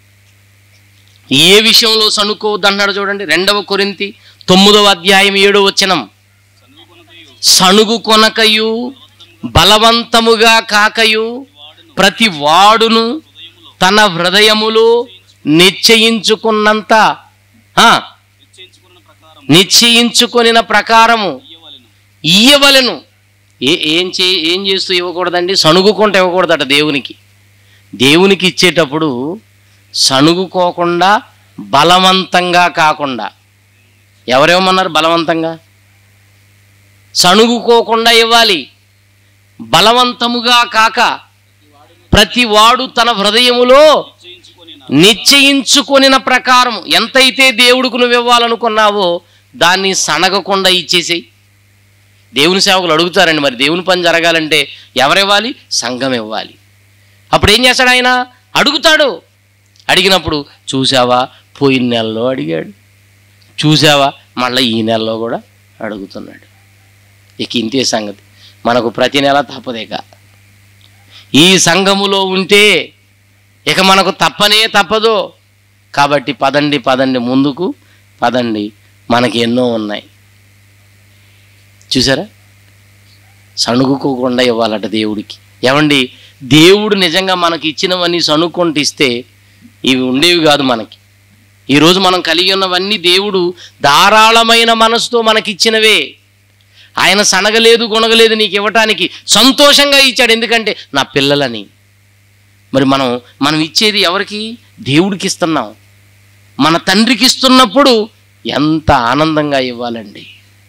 ఏ విషయంలో సణుకోవద్దన్నాడు చూడండి రెండవ కొరింతి తొమ్మిదవ అధ్యాయం ఏడవ వచనం సణుగు కొనకయు బలవంతముగా కాకయు ప్రతి వాడును తన హృదయములో నిశ్చయించుకున్నంత ఆ, నిశ్చయించుకున్న ప్రకారం నిశ్చయించుకొనిన ప్రకారము ఇయ్యవలెను ఇయ్యవలెను ఏ ఏం చే ఏం చేస్తూ ఇవ్వకూడదండి సణుగుకుంటూ ఇవ్వకూడదట దేవునికి దేవునికి ఇచ్చేటప్పుడు సణుగుకోకుండా బలవంతంగా కాకుండా ఎవరేమన్నారు బలవంతంగా సణుగుకోకుండా ఇవ్వాలి బలవంతముగా కాక ప్రతి వాడు తన హృదయములో నిశ్చయించుకొని నిశ్చయించుకొనిన ప్రకారం ఎంతైతే దేవుడికి నువ్వు ఇవ్వాలనుకున్నావో దాన్ని సనగకుండా ఇచ్చేసేయి దేవుని సేవకులు అడుగుతారండి మరి దేవుని పని జరగాలంటే ఎవరివ్వాలి సంఘం ఇవ్వాలి అప్పుడు ఏం చేస్తాడు ఆయన అడుగుతాడు అడిగినప్పుడు చూసావా పోయిన నెలలో అడిగాడు చూసావా మళ్ళీ ఈ నెలలో కూడా అడుగుతున్నాడు ఇక ఇంతే సంగతి మనకు ప్రతి నెల తప్పదేక ఈ సంఘములో ఉంటే ఇక మనకు తప్పనే తప్పదు కాబట్టి పదండి పదండి ముందుకు పదండి మనకి ఎన్నో ఉన్నాయి చూసారా సణుగుకోకుండా ఇవ్వాలట దేవుడికి ఏమండి దేవుడు నిజంగా మనకి ఇచ్చినవన్నీ సణుక్కుంటూ ఇస్తే ఇవి ఉండేవి కాదు మనకి ఈరోజు మనం కలిగి ఉన్నవన్నీ దేవుడు ధారాళమైన మనసుతో మనకిచ్చినవే ఆయన సనగలేదు కొనగలేదు నీకు ఇవ్వటానికి సంతోషంగా ఇచ్చాడు ఎందుకంటే నా పిల్లలని మరి మనం మనం ఇచ్చేది ఎవరికి దేవుడికి ఇస్తున్నాం మన తండ్రికి ఇస్తున్నప్పుడు ఎంత ఆనందంగా ఇవ్వాలండి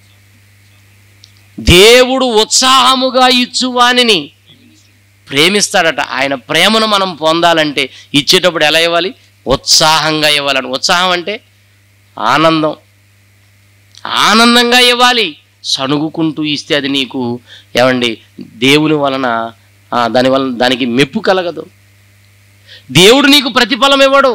దేవుడు ఉత్సాహముగా ఇచ్చువానిని ప్రేమిస్తాడట ఆయన ప్రేమను మనం పొందాలంటే ఇచ్చేటప్పుడు ఎలా ఇవ్వాలి ఉత్సాహంగా ఇవ్వాలని ఉత్సాహం అంటే ఆనందం ఆనందంగా ఇవ్వాలి సణుగుకుంటూ ఇస్తే అది నీకు ఏమండి దేవుని వలన ఆ, దాని వలన దానికి మెప్పు కలగదు దేవుడు నీకు ప్రతిఫలం ఇవ్వడు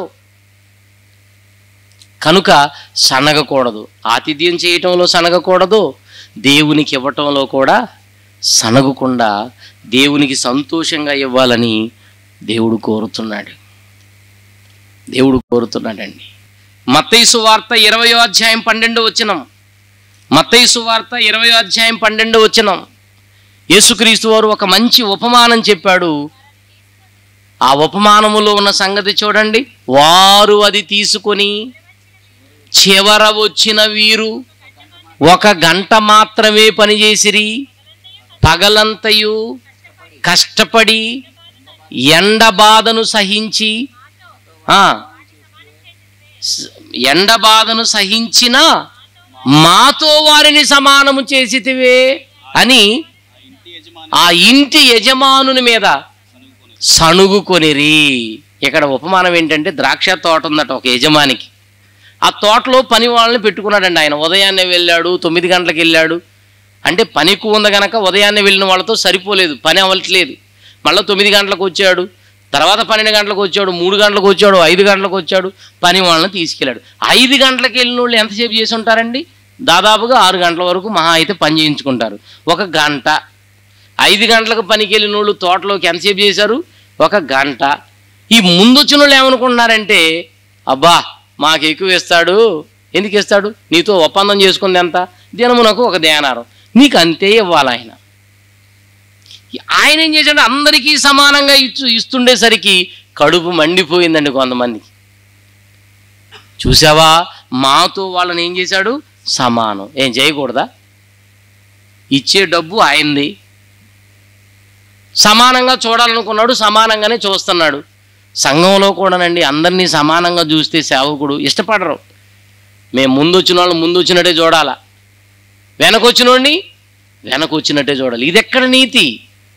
కనుక సనగకూడదు ఆతిథ్యం చేయటంలో సనగకూడదు దేవునికి ఇవ్వటంలో కూడా సనగకుండా దేవునికి సంతోషంగా ఇవ్వాలని దేవుడు కోరుతున్నాడు దేవుడు కోరుతున్నాడండి మత్తైసు వార్త ఇరవయో అధ్యాయం పన్నెండు వచ్చినం మత్తైసు వార్త ఇరవయో అధ్యాయం పన్నెండు వచ్చినం యేసుక్రీస్తు వారు ఒక మంచి ఉపమానం చెప్పాడు ఆ ఉపమానములో ఉన్న సంగతి చూడండి వారు అది తీసుకొని చివర వచ్చిన వీరు ఒక గంట మాత్రమే పనిచేసిరి పగలంతయు కష్టపడి ఎండ బాధను సహించి ఆ, స- ఎండ బాధను సహించిన మాతో వారిని సమానము చేసితివే అని ఆ ఇంటి యజమాని ఆ ఇంటి యజమానుని మీద సనుగుకొని సణుగుకొనిరి ఇక్కడ ఉపమానం ఏంటంటే ద్రాక్ష తోట ఉందట ఒక యజమానికి ఆ తోటలో పని వాళ్ళని పెట్టుకున్నాడండి ఆయన ఉదయాన్నే వెళ్ళాడు తొమ్మిది గంటలకు వెళ్ళాడు అంటే పని ఎక్కువ ఉంది కనుక ఉదయాన్నే వెళ్ళిన వాళ్ళతో సరిపోలేదు పని అవ్వట్లేదు మళ్ళీ తొమ్మిది గంటలకు వచ్చాడు తర్వాత పన్నెండు గంటలకు వచ్చాడు మూడు గంటలకు వచ్చాడు ఐదు గంటలకు వచ్చాడు పని వాళ్ళని తీసుకెళ్ళాడు ఐదు గంటలకు వెళ్ళిన వాళ్ళు ఎంతసేపు చేసి ఉంటారండి దాదాపుగా ఆరు గంటల వరకు మహా అయితే పని చేయించుకుంటారు ఒక గంట ఐదు గంటలకు పనికి వెళ్ళిన వాళ్ళు తోటలోకి ఎంతసేపు చేశారు ఒక గంట ఈ ముందు వచ్చిన వాళ్ళు ఏమనుకుంటున్నారంటే అబ్బా మాకు ఎక్కువ ఇస్తాడు ఎందుకు ఇస్తాడు నీతో ఒప్పందం చేసుకుంది ఎంత దినమునకు ఒక ధ్యానారం నీకు అంతే ఇవ్వాలి ఆయన ఆయన ఏం చేశాడు అందరికీ సమానంగా ఇచ్చు ఇస్తుండేసరికి కడుపు మండిపోయిందండి కొంతమందికి చూసావా మాతో వాళ్ళని ఏం చేశాడు సమానం ఏం చేయకూడదా ఇచ్చే డబ్బు ఆయనది సమానంగా చూడాలనుకున్నాడు సమానంగానే చూస్తున్నాడు సంఘంలో కూడానండి అందరినీ సమానంగా చూస్తే సేవకుడు ఇష్టపడరు మేము ముందు వచ్చిన వాళ్ళు ముందు వచ్చినట్టే చూడాలా వెనకొచ్చినోడిని వెనకొచ్చినట్టే చూడాలి ఇది ఎక్కడ నీతి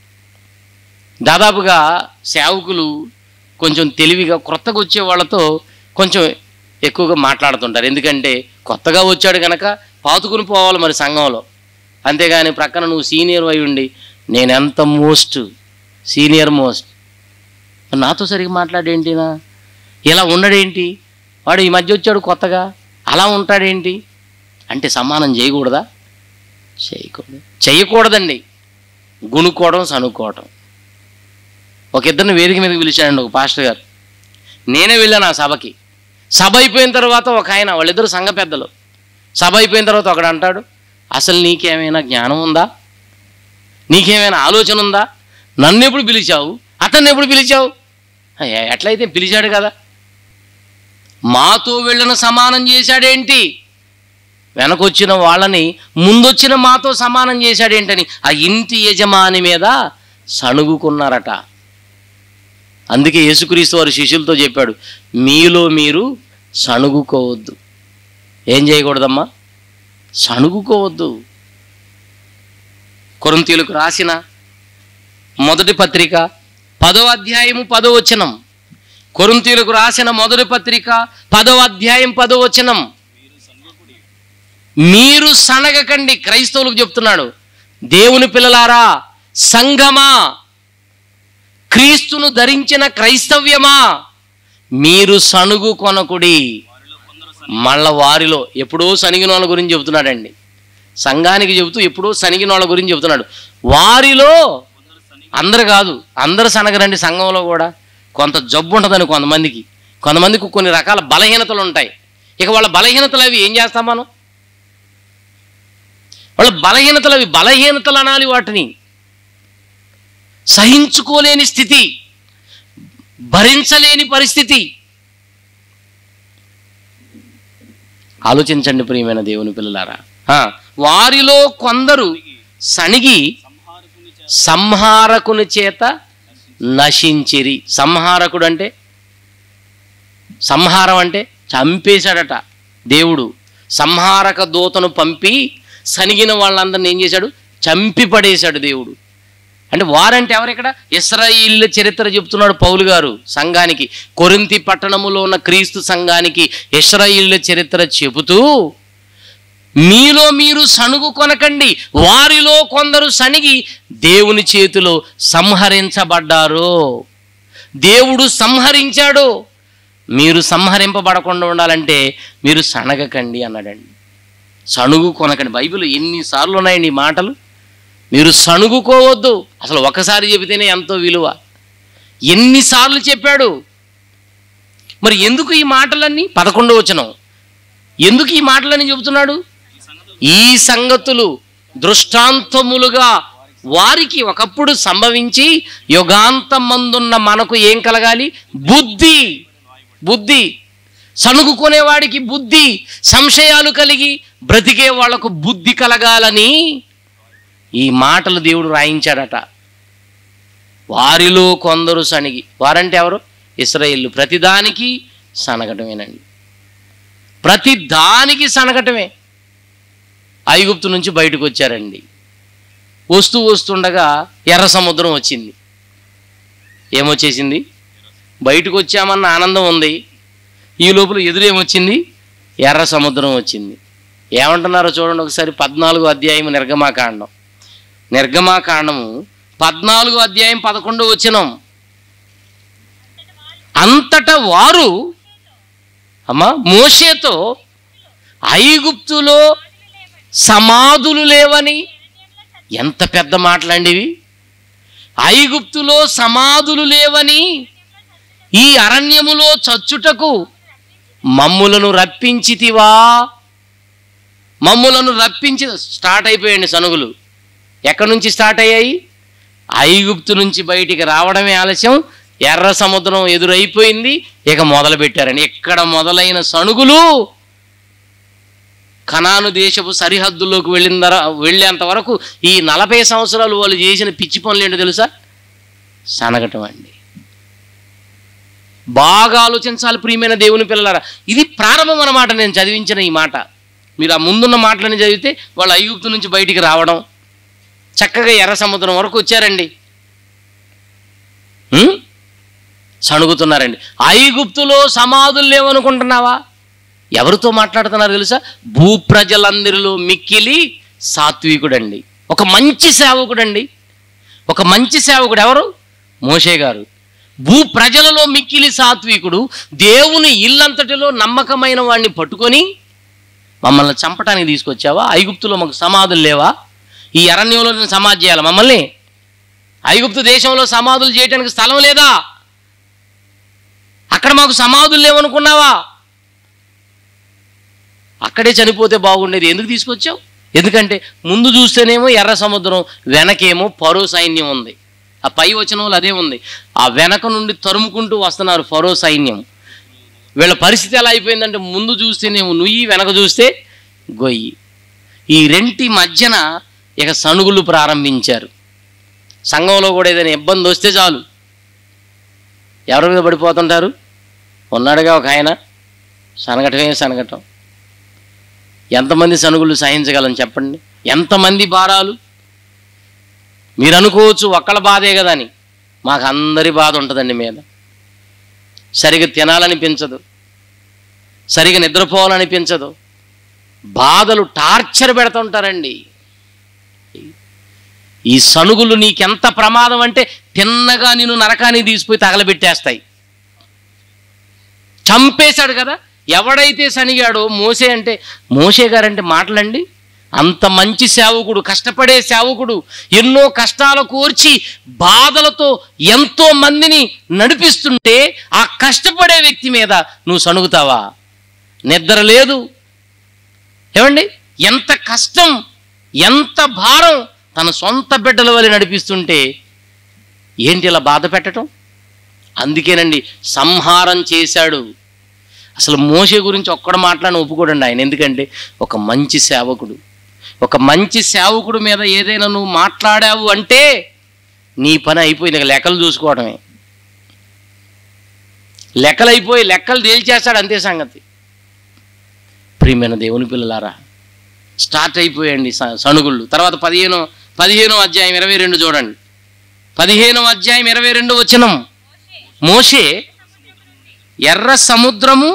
దాదాపుగా సేవకులు కొంచెం తెలివిగా కొత్తగా వచ్చే వాళ్ళతో కొంచెం ఎక్కువగా మాట్లాడుతుంటారు ఎందుకంటే కొత్తగా వచ్చాడు కనుక పాతుకుని పోవాలి మరి సంఘంలో అంతేగాని ప్రక్కన నువ్వు సీనియర్ అయి ఉండి నేను ఎంత మోస్ట్ సీనియర్ మోస్ట్ నాతో సరిగ్గా మాట్లాడేంటినా ఇలా ఉండడేంటి వాడు ఈ మధ్య వచ్చాడు కొత్తగా అలా ఉంటాడేంటి అంటే సమానం చేయకూడదా చేయకూడదు చేయకూడదండి గుణుక్కోవడం సనుక్కోవడం ఒక ఇద్దరిని వేదిక మీదకి పిలిచాడండి ఒక పాస్టర్ గారు నేనే వెళ్ళాను ఆ సభకి సభ అయిపోయిన తర్వాత ఒక ఆయన వాళ్ళిద్దరు సంఘ పెద్దలు సభ అయిపోయిన తర్వాత ఒకడు అంటాడు అసలు నీకేమైనా జ్ఞానం ఉందా నీకేమైనా ఆలోచన ఉందా నన్ను ఎప్పుడు పిలిచావు అతన్ని ఎప్పుడు పిలిచావు "ఏ, ఎట్లయితే పిలిచాడు కదా మాతో వెళ్ళిన సమానం చేశాడేంటి వెనకొచ్చిన వాళ్ళని ముందొచ్చిన మాతో సమానం చేశాడేంటని ఆ ఇంటి యజమాని మీద సణుగుకున్నారట అందుకే యేసుక్రీస్తు వారి శిష్యులతో చెప్పాడు మీలో మీరు సణుగుకోవద్దు ఏం చేయకూడదమ్మా సణుగుకోవద్దు కొరింతీయులకు రాసిన మొదటి పత్రిక పదో అధ్యాయము పదో వచనం కొరింతీయులకు రాసిన మొదటి పత్రిక పదో అధ్యాయం పదో వచనం మీరు సనుగుకుడి మీరు సనగకండి క్రైస్తవులకు చెప్తున్నాడు దేవుని పిల్లలారా సంఘమా క్రీస్తును ధరించిన క్రైస్తవ్యమా మీరు సణుగు కొనకుడి వారిలో కొందరు సను మళ్ళా వారిలో ఎప్పుడో సనిగిన వాళ్ళ గురించి చెబుతున్నాడండి సంఘానికి చెబుతూ ఎప్పుడో సనిగిన వాళ్ళ గురించి చెబుతున్నాడు వారిలో కొందరు సని అందరు కాదు అందరు సనగరండి సంఘంలో కూడా కొంత జబ్బు ఉంటుందని కొంతమందికి కొంతమందికి కొన్ని రకాల బలహీనతలు ఉంటాయి ఇక వాళ్ళ బలహీనతలు అవి ఏం చేస్తాం మనం వాళ్ళ బలహీనతలు అవి బలహీనతలు అనాలి వాటిని సహించుకోలేని స్థితి భరించలేని పరిస్థితి ఆలోచించండి ప్రియమైన దేవుని పిల్లలారా ఆ, వారిలో కొందరు సణిగి సంహారకుని చేత సంహారకుని చేత నశించిరి సంహారకుడు అంటే సంహారం అంటే చంపేశాడట దేవుడు సంహారక దూతను పంపి సనిగిన వాళ్ళందరిని ఏం చేశాడు చంపి పడేశాడు దేవుడు అంటే వారంటే ఎవరు ఇక్కడ ఇస్రాయిల్ చరిత్ర చెప్తున్నాడు పౌలు గారు సంఘానికి కొరింతి పట్టణములో ఉన్న క్రీస్తు సంఘానికి ఇస్రాయిల్ చరిత్ర చెబుతూ మీలో మీరు సణుగు కొనకండి వారిలో కొందరు సణిగి దేవుని చేతిలో సంహరించబడ్డారు దేవుడు సంహరించాడు మీరు సంహరింపబడకుండా ఉండాలంటే మీరు సనగకండి అన్నాడండి సణుగు కొనకండి బైబిల్ ఎన్నిసార్లు ఉన్నాయండి ఈ మాటలు మీరు సణుగుకోవద్దు అసలు ఒకసారి చెబితేనే ఎంతో విలువ ఎన్నిసార్లు చెప్పాడు మరి ఎందుకు ఈ మాటలన్నీ పదకొండో వచనం ఎందుకు ఈ మాటలన్నీ చెబుతున్నాడు ఈ సంగతులు ఈ సంగతులు దృష్టాంతములుగా వారికి ఒకప్పుడు సంభవించి యుగాంతమందున్న మనకు ఏం కలగాలి బుద్ధి బుద్ధి సణుగుకునేవాడికి బుద్ధి సంశయాలు కలిగి బ్రతికే వాళ్లకు బుద్ధి కలగాలని ఈ మాటలు దేవుడు రాయించాడట వారిలో కొందరు సణిగి వారంటే ఎవరు ఇస్రాయిల్ ప్రతిదానికి సనగటమేనండి ప్రతి దానికి సనగటమే ఐగుప్తు నుంచి బయటకు వచ్చారండి వస్తూ వస్తుండగా ఎర్ర సముద్రం వచ్చింది ఏమొచ్చేసింది బయటకు వచ్చామన్న ఆనందం ఉంది ఈ లోపల ఎదురేమొచ్చింది ఎర్ర సముద్రం వచ్చింది ఏమంటున్నారో చూడండి ఒకసారి పద్నాలుగో అధ్యాయం నిర్గమాకాండం నిర్గమాకాండము పద్నాలుగో అధ్యాయం పదకొండో వచ్చినం అంతటా వారు అమ్మా మోషేతో ఐగుప్తులో సమాధులు లేవని ఎంత పెద్ద మాటలండివి ఐగుప్తులో సమాధులు లేవని ఈ అరణ్యములో చచ్చుటకు మమ్ములను రప్పించితివా మమ్ములను రప్పించి స్టార్ట్ అయిపోయాయండి సనుగులు ఎక్కడి నుంచి స్టార్ట్ అయ్యాయి ఐగుప్తు నుంచి బయటికి రావడమే ఆలస్యం ఎర్ర సముద్రం ఎదురైపోయింది ఇక మొదలు పెట్టారండి ఇక్కడ మొదలైన సణుగులు కనాను దేశపు సరిహద్దుల్లోకి వెళ్ళిన దర వెళ్ళేంత వరకు ఈ నలభై సంవత్సరాలు వాళ్ళు చేసిన పిచ్చి పనులు ఏంటో తెలుసా సనగటం అండి బాగా ఆలోచించాలి ప్రియమైన దేవుని పిల్లలారా ఇది ప్రారంభం అన్నమాట నేను చదివించిన ఈ మాట మీరు ఆ ముందున్న మాటలని చదివితే వాళ్ళు ఐగుప్తు నుంచి బయటికి రావడం చక్కగా ఎర్ర సముద్రం వరకు వచ్చారండి ఉం? సణుగుతున్నారండి ఐగుప్తులో సమాధులు లేవనుకుంటున్నావా ఎవరితో మాట్లాడుతున్నారు తెలుసా భూప్రజలందరిలో మిక్కిలి సాత్వికుడండి ఒక మంచి సేవకుడండి ఒక మంచి సేవకుడు ఎవరు మోషే గారు భూ ప్రజలలో మిక్కిలి సాత్వికుడు దేవుని ఇల్లంతటిలో నమ్మకమైన వాడిని పట్టుకొని మమ్మల్ని చంపటానికి తీసుకొచ్చావా ఐగుప్తులో మాకు సమాధులు లేవా ఈ అరణ్యంలో నేను సమాధి చేయాలి మమ్మల్ని ఐగుప్తు దేశంలో సమాధులు చేయడానికి స్థలం లేదా అక్కడ మాకు సమాధులు లేవనుకున్నావా అక్కడే చనిపోతే బాగుండేది ఎందుకు తీసుకొచ్చావు ఎందుకంటే ముందు చూస్తేనేమో ఎర్ర సముద్రం వెనకేమో ఫరో సైన్యం ఉంది ఆ పై వచ్చిన వాళ్ళు అదే ఉంది ఆ వెనక నుండి తరుముకుంటూ వస్తున్నారు ఫరో సైన్యం వీళ్ళ పరిస్థితి ఎలా అయిపోయిందంటే ముందు చూస్తేనేమో నుయ్యి వెనక చూస్తే గొయ్యి ఈ రెంటి మధ్యన ఇక సణుగులు ప్రారంభించారు సంఘంలో కూడా ఏదైనా ఇబ్బంది వస్తే చాలు ఎవరి మీద పడిపోతుంటారు ఉన్నాడుగా ఒక ఆయన సనగటమే సనగటం ఎంతమంది సనుగులు సహించగలం చెప్పండి ఎంతమంది భారాలు మీరు అనుకోవచ్చు ఒక్కళ్ళ బాధే కదా అని మాకు అందరి బాధ ఉంటుందండి మీద సరిగా తినాలనిపించదు సరిగా నిద్రపోవాలనిపించదు బాధలు టార్చర్ పెడుతుంటారండి ఈ సనుగులు నీకెంత ప్రమాదం అంటే తిన్నగా నేను నరకానికి తీసిపోయి తగలబెట్టేస్తాయి చంపేశాడు కదా ఎవడైతే సనిగాడో మోసే అంటే మోసే గారంటే మాటలండి అంత మంచి సేవకుడు కష్టపడే సేవకుడు ఎన్నో కష్టాలు కోర్చి బాధలతో ఎంతో మందిని నడిపిస్తుంటే ఆ కష్టపడే వ్యక్తి మీద నువ్వు సణుగుతావా నిద్ర లేదు ఏమండి ఎంత కష్టం ఎంత భారం తన సొంత బిడ్డల వల్ల నడిపిస్తుంటే ఏంటి ఇలా బాధ పెట్టడం అందుకేనండి సంహారం చేశాడు అసలు మోసే గురించి ఒక్కడ మాట్లాడిన ఒప్పుకోడండి ఆయన ఎందుకంటే ఒక మంచి సేవకుడు ఒక మంచి సేవకుడు మీద ఏదైనా నువ్వు మాట్లాడావు అంటే నీ పని అయిపోయింది ఇక లెక్కలు చూసుకోవడమే లెక్కలు అయిపోయి లెక్కలు తేల్చేస్తాడు అంతే సంగతి ప్రియమైన దేవుని పిల్లలారా స్టార్ట్ అయిపోయండి స- సణుగుళ్ళు తర్వాత పదిహేను పదిహేనో అధ్యాయం ఇరవై రెండు చూడండి పదిహేనో అధ్యాయం ఇరవై రెండు వచనం మోషే ఎర్ర సముద్రము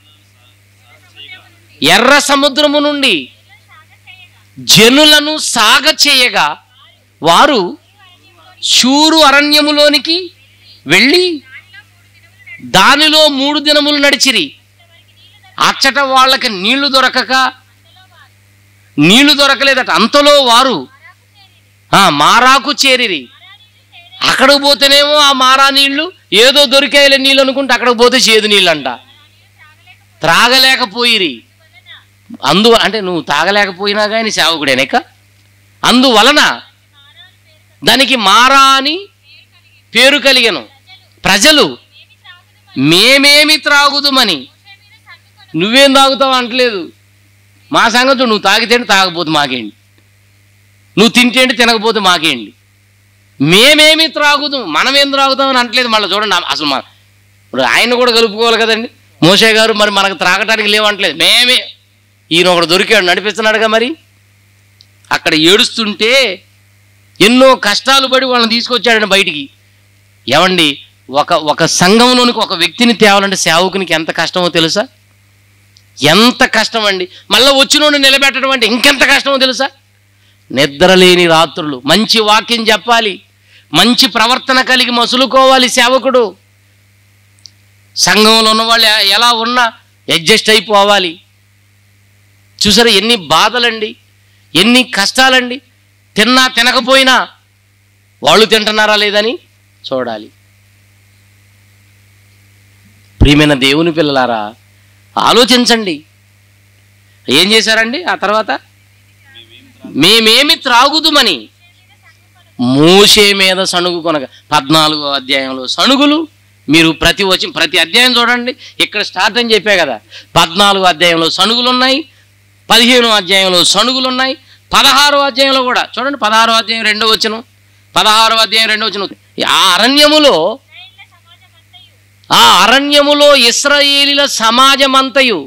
ఎర్ర సముద్రము నుండి జనులను సాగ చేయగా వారు శూరు అరణ్యములోనికి వెళ్ళి దానిలో మూడు దినములు నడిచిరి అచ్చట వాళ్ళకి నీళ్లు దొరకక నీళ్లు దొరకలేదట అంతలో వారు ఆ, మారాకు చేరిరి అక్కడికి పోతేనేమో ఆ మారా నీళ్లు ఏదో దొరికాయలే నీళ్ళు అనుకుంటే అక్కడికి పోతే చేదు నీళ్ళంట త్రాగలేకపోయిరి అందు అంటే నువ్వు తాగలేకపోయినా కానీ సేవకుడేనేక అందువలన దానికి మారా అని పేరు కలిగను ప్రజలు మేమేమి త్రాగుదుమని నువ్వేం తాగుతావు అంటలేదు మా సంగతి నువ్వు తాగితేంటి తాగకపోతే మాకేంటి నువ్వు తింటేంటి తినకపోతే మాకేంటి మేమేమి త్రాగుదాం మనమేం త్రాగుతాం అని అంటలేదు మళ్ళీ చూడండి అసలు మన ఇప్పుడు ఆయన కూడా కలుపుకోవాలి కదండి మోషే గారు మరి మనకు త్రాగటానికి లేవంటలేదు మేమే ఈయన ఒకడు దొరికాడు నడిపిస్తున్నాడుగా మరి అక్కడ ఏడుస్తుంటే ఎన్నో కష్టాలు పడి వాళ్ళని తీసుకొచ్చాడండి బయటికి ఏమండి ఒక ఒక సంఘంలోనికి ఒక వ్యక్తిని తేవాలంటే సేవకునికి ఎంత కష్టమో తెలుసా ఎంత కష్టం అండి మళ్ళీ వచ్చినోడిని నిలబెట్టడం అంటే ఇంకెంత కష్టమో తెలుసా నిద్రలేని రాత్రులు మంచి వాక్యం చెప్పాలి మంచి ప్రవర్తన కలిగి మసులుకోవాలి సేవకుడు సంఘంలో ఉన్న వాళ్ళు ఎ- ఎలా ఉన్నా అడ్జస్ట్ అయిపోవాలి చూసారా ఎన్ని బాధలండి ఎన్ని కష్టాలండి తిన్నా తినకపోయినా వాళ్ళు తింటున్నారా లేదని చూడాలి ప్రియమైన దేవుని పిల్లలారా ఆలోచించండి ఏం చేశారండి ఆ తర్వాత మేమేమి త్రాగుదుమని మూసే మీద సణుగు కొనక పద్నాలుగో అధ్యాయంలో సణుగులు మీరు ప్రతి వచ్చి ప్రతి అధ్యాయం చూడండి ఇక్కడ స్టార్ట్ అని చెప్పే కదా పద్నాలుగో అధ్యాయంలో సణుగులు ఉన్నాయి పదిహేనో అధ్యాయంలో సణుగులు ఉన్నాయి పదహారో అధ్యాయంలో కూడా చూడండి పదహారో అధ్యాయం రెండో వచనం పదహారో అధ్యాయం రెండో వచనం ఆ అరణ్యములో ఆ అరణ్యములో ఇస్రాయేలీల సమాజమంతయు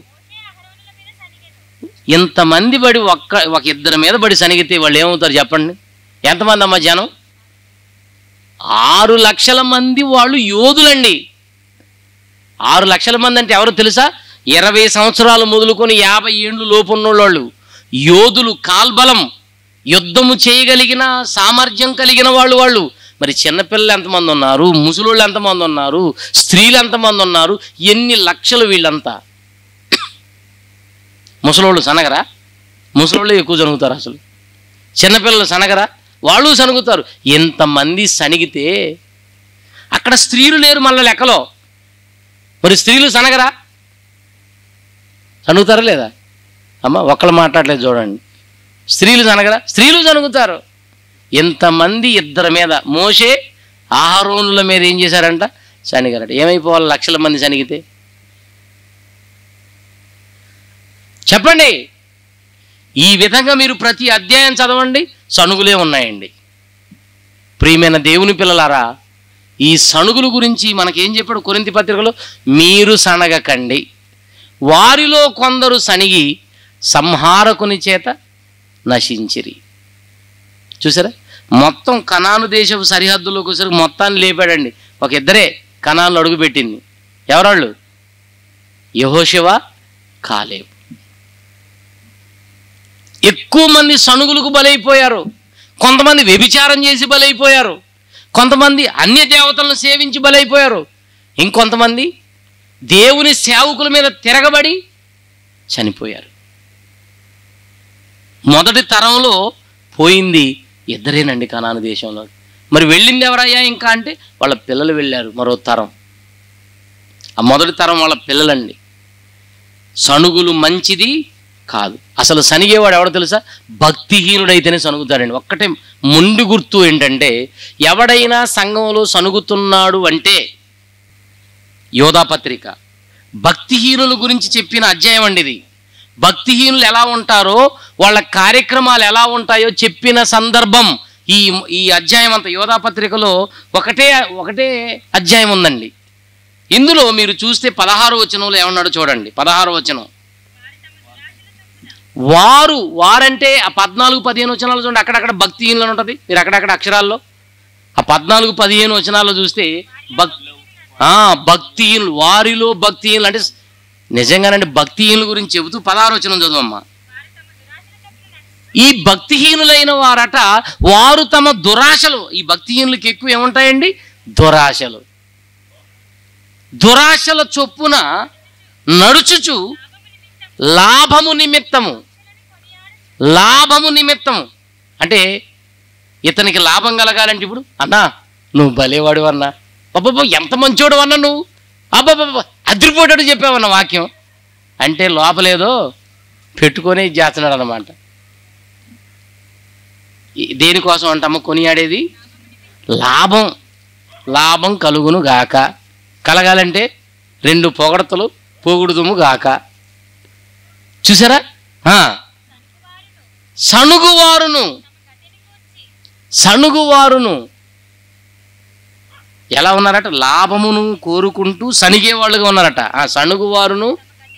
ఇంతమంది బడి ఒక్క ఒక ఇద్దరి మీద బడి సనిగితే వాళ్ళు ఏమవుతారు చెప్పండి ఎంతమంది అమ్మ జనం ఆరు లక్షల మంది వాళ్ళు యోధులండి ఆరు లక్షల మంది అంటే ఎవరు తెలుసా ఇరవై సంవత్సరాలు మొదలుకొని యాభై ఏండ్లు లోపు ఉన్నోళ్ళు యోధులు కాల్బలం యుద్ధము చేయగలిగిన సామర్థ్యం కలిగిన వాళ్ళు వాళ్ళు మరి చిన్నపిల్లలు ఎంతమంది ఉన్నారు ముసలోళ్ళు ఎంతమంది ఉన్నారు స్త్రీలు ఎంతమంది ఉన్నారు ఎన్ని లక్షలు వీళ్ళంతా ముసలోళ్ళు సనగరా ముసలోళ్ళు ఎక్కువ జరుగుతారు అసలు చిన్నపిల్లలు సనగరా వాళ్ళు సనుగుతారు ఎంతమంది సనిగితే అక్కడ స్త్రీలు లేరు మళ్ళీ లెక్కలో మరి స్త్రీలు సనగరా సనుగుతారా లేదా అమ్మ ఒక్కళ్ళు మాట్లాడలేదు చూడండి స్త్రీలు సనగరా స్త్రీలు సనుగుతారు ఎంతమంది ఇద్దరి మీద మోసే ఆహారోనుల మీద ఏం చేశారంట సనిగారట ఏమైపోవాలి లక్షల మంది సనిగితే చెప్పండి ఈ విధంగా మీరు ప్రతి అధ్యాయం చదవండి సణుగులే ఉన్నాయండి ప్రియమైన దేవుని పిల్లలారా ఈ సణుగుల గురించి మనకేం చెప్పాడు కొరింతి పత్రికలో మీరు సనగకండి వారిలో కొందరు సనిగి సంహారకుని చేత నశించిరి చూసారా మొత్తం కనాను దేశపు సరిహద్దులోకి వచ్చరికి మొత్తాన్ని లేపాడండి ఒక ఇద్దరే కణాలను అడుగుపెట్టింది ఎవరాళ్ళు యహోశివ కాలేబు ఎక్కువ మంది సణుగులకు బలైపోయారు కొంతమంది వ్యభిచారం చేసి బలైపోయారు కొంతమంది అన్య దేవతలను సేవించి బలైపోయారు ఇంకొంతమంది దేవుని సేవకుల మీద తిరగబడి చనిపోయారు మొదటి తరంలో పోయింది ఇద్దరేనండి కనాను దేశంలో మరి వెళ్ళింది ఎవరయ్యా ఇంకా అంటే వాళ్ళ పిల్లలు వెళ్ళారు మరో తరం ఆ మొదటి తరం వాళ్ళ పిల్లలండి సణుగులు మంచిది కాదు అసలు సనిగేవాడు ఎవడో తెలుసా భక్తిహీనుడైతేనే సనుగుతాడండి ఒక్కటే ముండి గుర్తు ఏంటంటే ఎవడైనా సంఘంలో సనుగుతున్నాడు అంటే యోధాపత్రిక భక్తిహీనుల గురించి చెప్పిన అధ్యాయం అండి ఇది భక్తిహీనులు ఎలా ఉంటారో వాళ్ళ కార్యక్రమాలు ఎలా ఉంటాయో చెప్పిన సందర్భం ఈ ఈ అధ్యాయం అంతా యోధాపత్రికలో ఒకటే ఒకటే అధ్యాయం ఉందండి ఇందులో మీరు చూస్తే పదహారు వచనంలో ఏమన్నాడో చూడండి పదహారు వచనం వారు వారంటే ఆ పద్నాలుగు పదిహేను వచనాలు చూడండి అక్కడక్కడ భక్తిహీనులు అని ఉంటుంది మీరు అక్కడక్కడ అక్షరాల్లో ఆ పద్నాలుగు పదిహేను వచనాల్లో చూస్తే భక్ ఆ, భక్తిహీనులు వారిలో భక్తిహీనులు అంటే నిజంగానండి భక్తిహీనుల గురించి చెబుతూ పదహారు వచనం చదువమ్మా ఈ భక్తిహీనులైన వారట వారు తమ దురాశలు ఈ భక్తిహీనులకి ఎక్కువ ఏముంటాయండి దురాశలు దురాశల చొప్పున నడుచుచు లాభము నిమిత్తము లాభము నిమిత్తము అంటే ఇతనికి లాభం కలగాలంటే ఇప్పుడు అన్నా నువ్వు భలేవాడు అన్నా అబ్బబ్బో ఎంత మంచోడు అన్నా నువ్వు అబ్బబ్బబ్బ అదిరిపోయాడు చెప్పావన్న వాక్యం అంటే లోపలేదో పెట్టుకొని ఇది చేస్తున్నాడు అనమాట దేనికోసం అంటమ్మ కొనియాడేది లాభం లాభం కలుగును గాక కలగాలంటే రెండు పొగడతలు పోగుడుదుము గాక చూసారా ఆ. సణుగువారును సణుగువారును ఎలా ఉన్నారట లాభమును కోరుకుంటూ సనిగే వాళ్ళుగా ఉన్నారట ఆ సణుగు వారును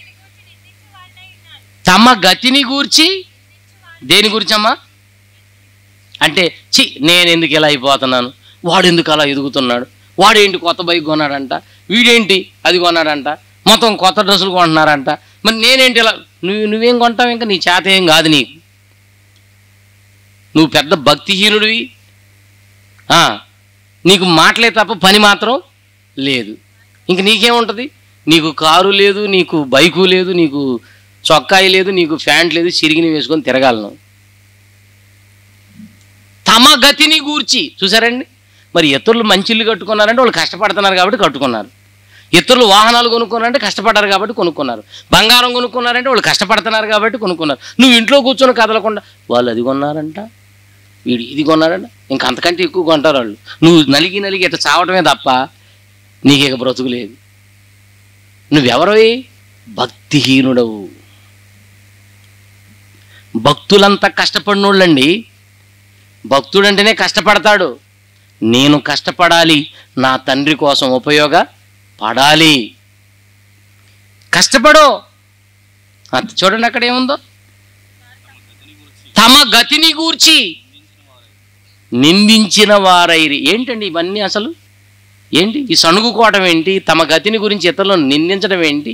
తమ గతిని గూర్చి దేని గురించమ్మా అంటే చి నేను ఎందుకు ఇలా అయిపోతున్నాను వాడు ఎందుకు అలా ఎదుగుతున్నాడు వాడేంటి కొత్త బైక్ కొన్నాడంట వీడేంటి అది కొన్నాడంట మొత్తం కొత్త డ్రెస్సులు కొంటున్నారంట మరి నేనేంటి ఇలా నువ్వు నువ్వేం కొంటావు ఇంకా నీ చేత ఏం కాదు నీకు నువ్వు పెద్ద భక్తిహీనుడివి ఆ, నీకు మాటలే తప్ప పని మాత్రం లేదు ఇంక నీకేముంటుంది నీకు కారు లేదు నీకు బైకు లేదు నీకు చొక్కాయి లేదు నీకు ప్యాంట్ లేదు చిరిగిని వేసుకొని తిరగాలను తమ గతిని గూర్చి చూసారండి మరి ఇతరులు మంచి ఇల్లు కట్టుకున్నారంటే వాళ్ళు కష్టపడుతున్నారు కాబట్టి కట్టుకున్నారు ఇతరులు వాహనాలు కొనుక్కున్నారంటే కష్టపడ్డారు కాబట్టి కొనుక్కున్నారు బంగారం కొనుక్కున్నారంటే వాళ్ళు కష్టపడుతున్నారు కాబట్టి కొనుక్కున్నారు నువ్వు ఇంట్లో కూర్చొని కదలకుండా వాళ్ళు అది కొన్నారంట వీడు ఇది కొన్నారంట ఇంక అంతకంటే ఎక్కువ కొంటారు వాళ్ళు నువ్వు నలిగి నలిగి ఇట్లా చావటమే తప్ప నీకు ఇక బ్రతుకు లేదు నువ్వెవరవి భక్తిహీనుడవు భక్తులంతా కష్టపడినోళ్ళండి భక్తుడంటేనే కష్టపడతాడు నేను కష్టపడాలి నా తండ్రి కోసం ఉపయోగ పడాలి కష్టపడు ఆ, చూడండి అక్కడ ఏముందో తమ గతిని గూర్చి నిందించిన వారైరి ఏంటండి ఇవన్నీ అసలు ఏంటి ఈ సణుగుకోవడం ఏంటి తమ గతిని గురించి ఇతరులను నిందించడం ఏంటి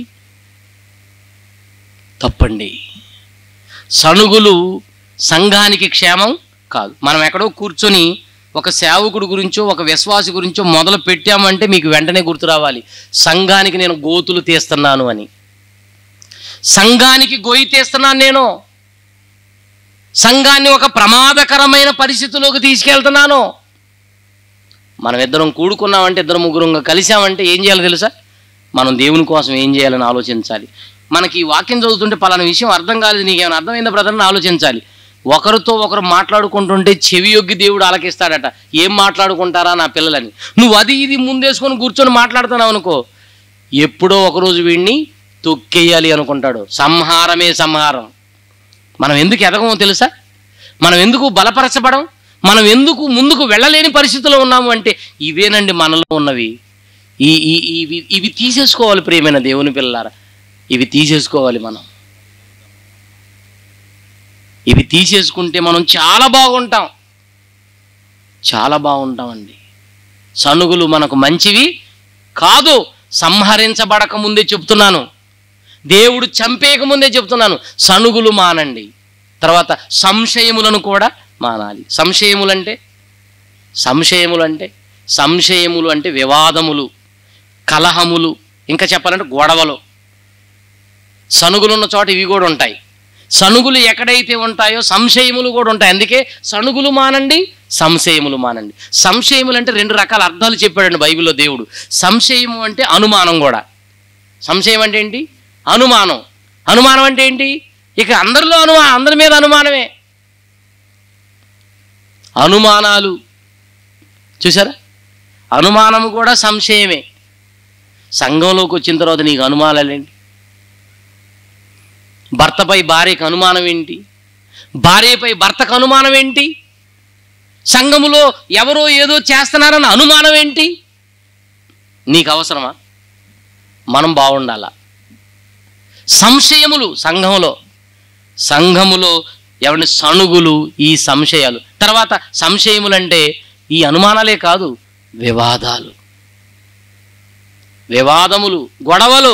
తప్పండి సణుగులు సంఘానికి క్షేమం కాదు మనం ఎక్కడో కూర్చొని ఒక సేవకుడు గురించో ఒక విశ్వాసి గురించో మొదలు పెట్టామంటే మీకు వెంటనే గుర్తు రావాలి సంఘానికి నేను గోతులు తీస్తున్నాను అని సంఘానికి గొయ్యి తీస్తున్నాను నేను సంఘాన్ని ఒక ప్రమాదకరమైన పరిస్థితిలోకి తీసుకెళ్తున్నాను మనం ఇద్దరం కూడుకున్నామంటే ఇద్దరు ముగ్గురు కలిసామంటే ఏం చేయాలో తెలుసా మనం దేవుని కోసం ఏం చేయాలని ఆలోచించాలి మనకి ఈ వాక్యం చదువుతుంటే పలానా విషయం అర్థం కాలేదు నీకేమైనా అర్థమైందా బ్రదర్ అని ఆలోచించాలి ఒకరితో ఒకరు మాట్లాడుకుంటుంటే చెవి యొగ్గి దేవుడు ఆలకిస్తాడట ఏం మాట్లాడుకుంటారా నా పిల్లలని నువ్వు అది ఇది ముందేసుకొని కూర్చొని మాట్లాడుతున్నావు అనుకో ఎప్పుడో ఒకరోజు వీడిని తొక్కేయాలి అనుకుంటాడు సంహారమే సంహారం మనం ఎందుకు ఎదగమో తెలుసా మనం ఎందుకు బలపరచబడం మనం ఎందుకు ముందుకు వెళ్ళలేని పరిస్థితిలో ఉన్నాము అంటే ఇవేనండి మనలో ఉన్నవి ఈ ఈ ఇవి ఇవి తీసేసుకోవాలి ప్రియమైన దేవుని పిల్లలారా ఇవి తీసేసుకోవాలి మనం ఇవి తీసేసుకుంటే మనం చాలా బాగుంటాం చాలా బాగుంటామండి సనుగులు మనకు మంచివి కాదు సంహరించబడక ముందే చెప్తున్నాను దేవుడు చంపేక ముందే చెప్తున్నాను సనుగులు మానండి తర్వాత సంశయములను కూడా మానాలి సంశయములంటే సంశయములంటే సంశయములు అంటే వివాదములు కలహములు ఇంకా చెప్పాలంటే గొడవలు సనుగులున్న చోట ఇవి కూడా ఉంటాయి సనుగులు ఎక్కడైతే ఉంటాయో సంశయములు కూడా ఉంటాయి అందుకే సనుగులు మానండి సంశయములు మానండి సంశయములు అంటే రెండు రకాల అర్థాలు చెప్పాడండి బైబిల్లో దేవుడు సంశయము అంటే అనుమానం కూడా సంశయం అంటే ఏంటి అనుమానం అనుమానం అంటే ఏంటి ఇక అందరిలో అనుమా అందరి మీద అనుమానమే అనుమానాలు చూసారా అనుమానము కూడా సంశయమే సంఘంలోకి వచ్చిన తర్వాత నీకు అనుమానాలేంటి భర్తపై భార్యకు అనుమానం ఏంటి భార్యపై భర్తకు అనుమానం ఏంటి సంఘములో ఎవరో ఏదో చేస్తున్నారన్న అనుమానం ఏంటి నీకు అవసరమా మనం బాగుండాలా సంశయములు సంఘములో సంఘములో ఎవరిని సణుగులు ఈ సంశయాలు తర్వాత సంశయములంటే ఈ అనుమానాలే కాదు వివాదాలు వివాదములు గొడవలు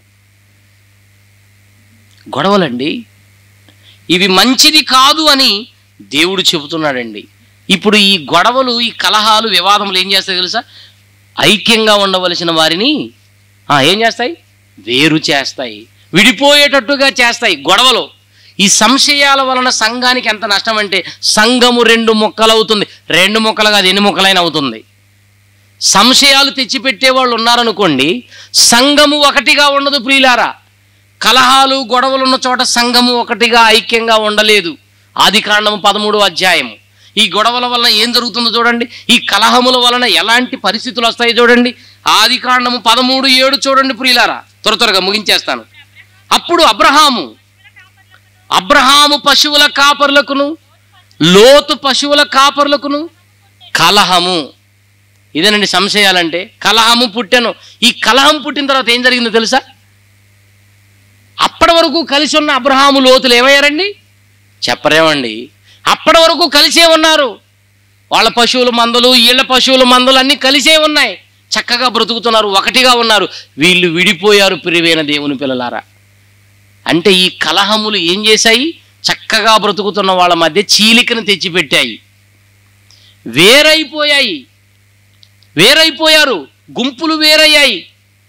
గొడవలండి ఇవి మంచిది కాదు అని దేవుడు చెబుతున్నాడండి ఇప్పుడు ఈ గొడవలు ఈ కలహాలు వివాదములు ఏం చేస్తాయి తెలుసా ఐక్యంగా ఉండవలసిన వారిని ఆ, ఏం చేస్తాయి వేరు చేస్తాయి విడిపోయేటట్టుగా చేస్తాయి గొడవలు ఈ సంశయాల వలన సంఘానికి ఎంత నష్టం అంటే సంఘము రెండు ముక్కలవుతుంది రెండు ముక్కలు కాదు ఎన్ని ముక్కలైన అవుతుంది సంశయాలు తెచ్చిపెట్టే వాళ్ళు ఉన్నారనుకోండి సంఘము ఒకటిగా ఉండదు ప్రియులారా కలహాలు గొడవలు ఉన్న చోట సంఘము ఒకటిగా ఐక్యంగా ఉండలేదు ఆది కాండము పదమూడు అధ్యాయము ఈ గొడవల వలన ఏం జరుగుతుందో చూడండి ఈ కలహముల వలన ఎలాంటి పరిస్థితులు వస్తాయో చూడండి ఆది కాండము పదమూడు ఏడు చూడండి ప్రియులారా త్వర త్వరగా ముగించేస్తాను అప్పుడు అబ్రహాము అబ్రహాము పశువుల కాపర్లకును లోతు పశువుల కాపర్లకును కలహము ఇదేనండి సంశయాలంటే కలహము పుట్టాను ఈ కలహం పుట్టిన తర్వాత ఏం జరిగిందో తెలుసా అప్పటి వరకు కలిసి ఉన్న అబ్రహాము లోతులు ఏమయ్యారండి చెప్పరేమండి అప్పటి వరకు కలిసే ఉన్నారు వాళ్ళ పశువుల మందలు వీళ్ళ పశువుల మందలు అన్నీ కలిసే ఉన్నాయి చక్కగా బ్రతుకుతున్నారు ఒకటిగా ఉన్నారు వీళ్ళు విడిపోయారు ప్రివైన దేవుని పిల్లలారా అంటే ఈ కలహములు ఏం చేశాయి చక్కగా బ్రతుకుతున్న వాళ్ళ మధ్య చీలికను తెచ్చిపెట్టాయి వేరైపోయాయి వేరైపోయారు గుంపులు వేరయ్యాయి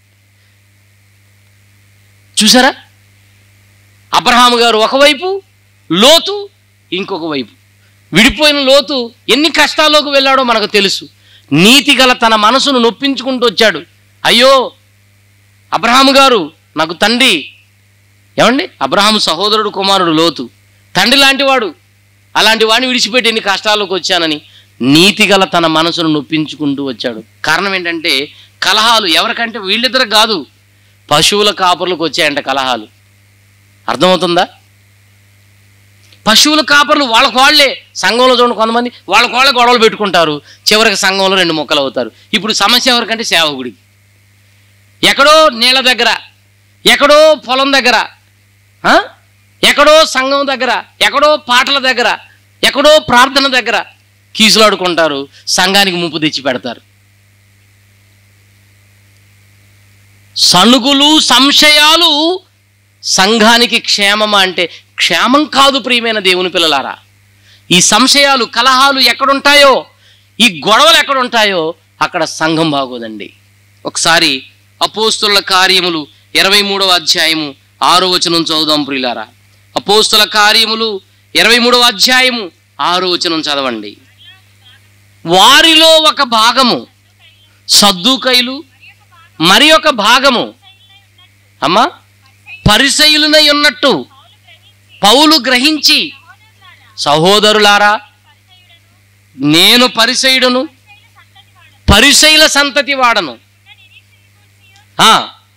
చూసారా అబ్రహాము గారు ఒకవైపు లోతు ఇంకొక వైపు విడిపోయిన లోతు ఎన్ని కష్టాల్లోకి వెళ్ళాడో మనకు తెలుసు నీతి గల తన మనసును నొప్పించుకుంటూ వచ్చాడు అయ్యో అబ్రహాము గారు నాకు తండ్రి ఏమండి అబ్రహాము సహోదరుడు కుమారుడు లోతు తండ్రి లాంటివాడు అలాంటి వాడిని విడిచిపెట్టి ఎన్ని కష్టాల్లోకి వచ్చానని నీతిగల తన మనసును నొప్పించుకుంటూ వచ్చాడు కారణం ఏంటంటే కలహాలు ఎవరికంటే వీళ్ళిద్దరు కాదు పశువుల కాపర్లకు వచ్చాయంట కలహాలు అర్థమవుతుందా పశువుల కాపర్లు వాళ్ళకు వాళ్ళే సంఘంలో చూడండి కొంతమంది వాళ్ళకు వాళ్ళే గొడవలు పెట్టుకుంటారు చివరికి సంఘంలో రెండు మొక్కలు అవుతారు ఇప్పుడు సమస్య ఎవరికంటే సేవకుడికి ఎక్కడో నీళ్ళ దగ్గర ఎక్కడో పొలం దగ్గర ఆ? ఎక్కడో సంఘం దగ్గర ఎక్కడో పాటల దగ్గర ఎక్కడో ప్రార్థన దగ్గర కీసులాడుకుంటారు సంఘానికి ముప్పు తెచ్చి పెడతారు సణుగులు సంశయాలు సంఘానికి క్షేమమా అంటే క్షేమం కాదు ప్రియమైన దేవుని పిల్లలారా ఈ సంశయాలు కలహాలు ఎక్కడుంటాయో ఈ గొడవలు ఎక్కడుంటాయో అక్కడ సంఘం బాగోదండి ఒకసారి అపోస్తుల కార్యములు ఇరవై మూడవ అధ్యాయము ఆరో వచనం చదువుదాం ప్రియులారా అపోస్తుల కార్యములు ఇరవై మూడవ అధ్యాయము ఆరో వచనం చదవండి వారిలో ఒక భాగము సద్దుకైలు మరి ఒక భాగము అమ్మా పరిసయులునై ఉన్నట్టు పౌలు గ్రహించి సహోదరులారా నేను పరిసయుడును పరిశైల సంతతి వాడను ఆ,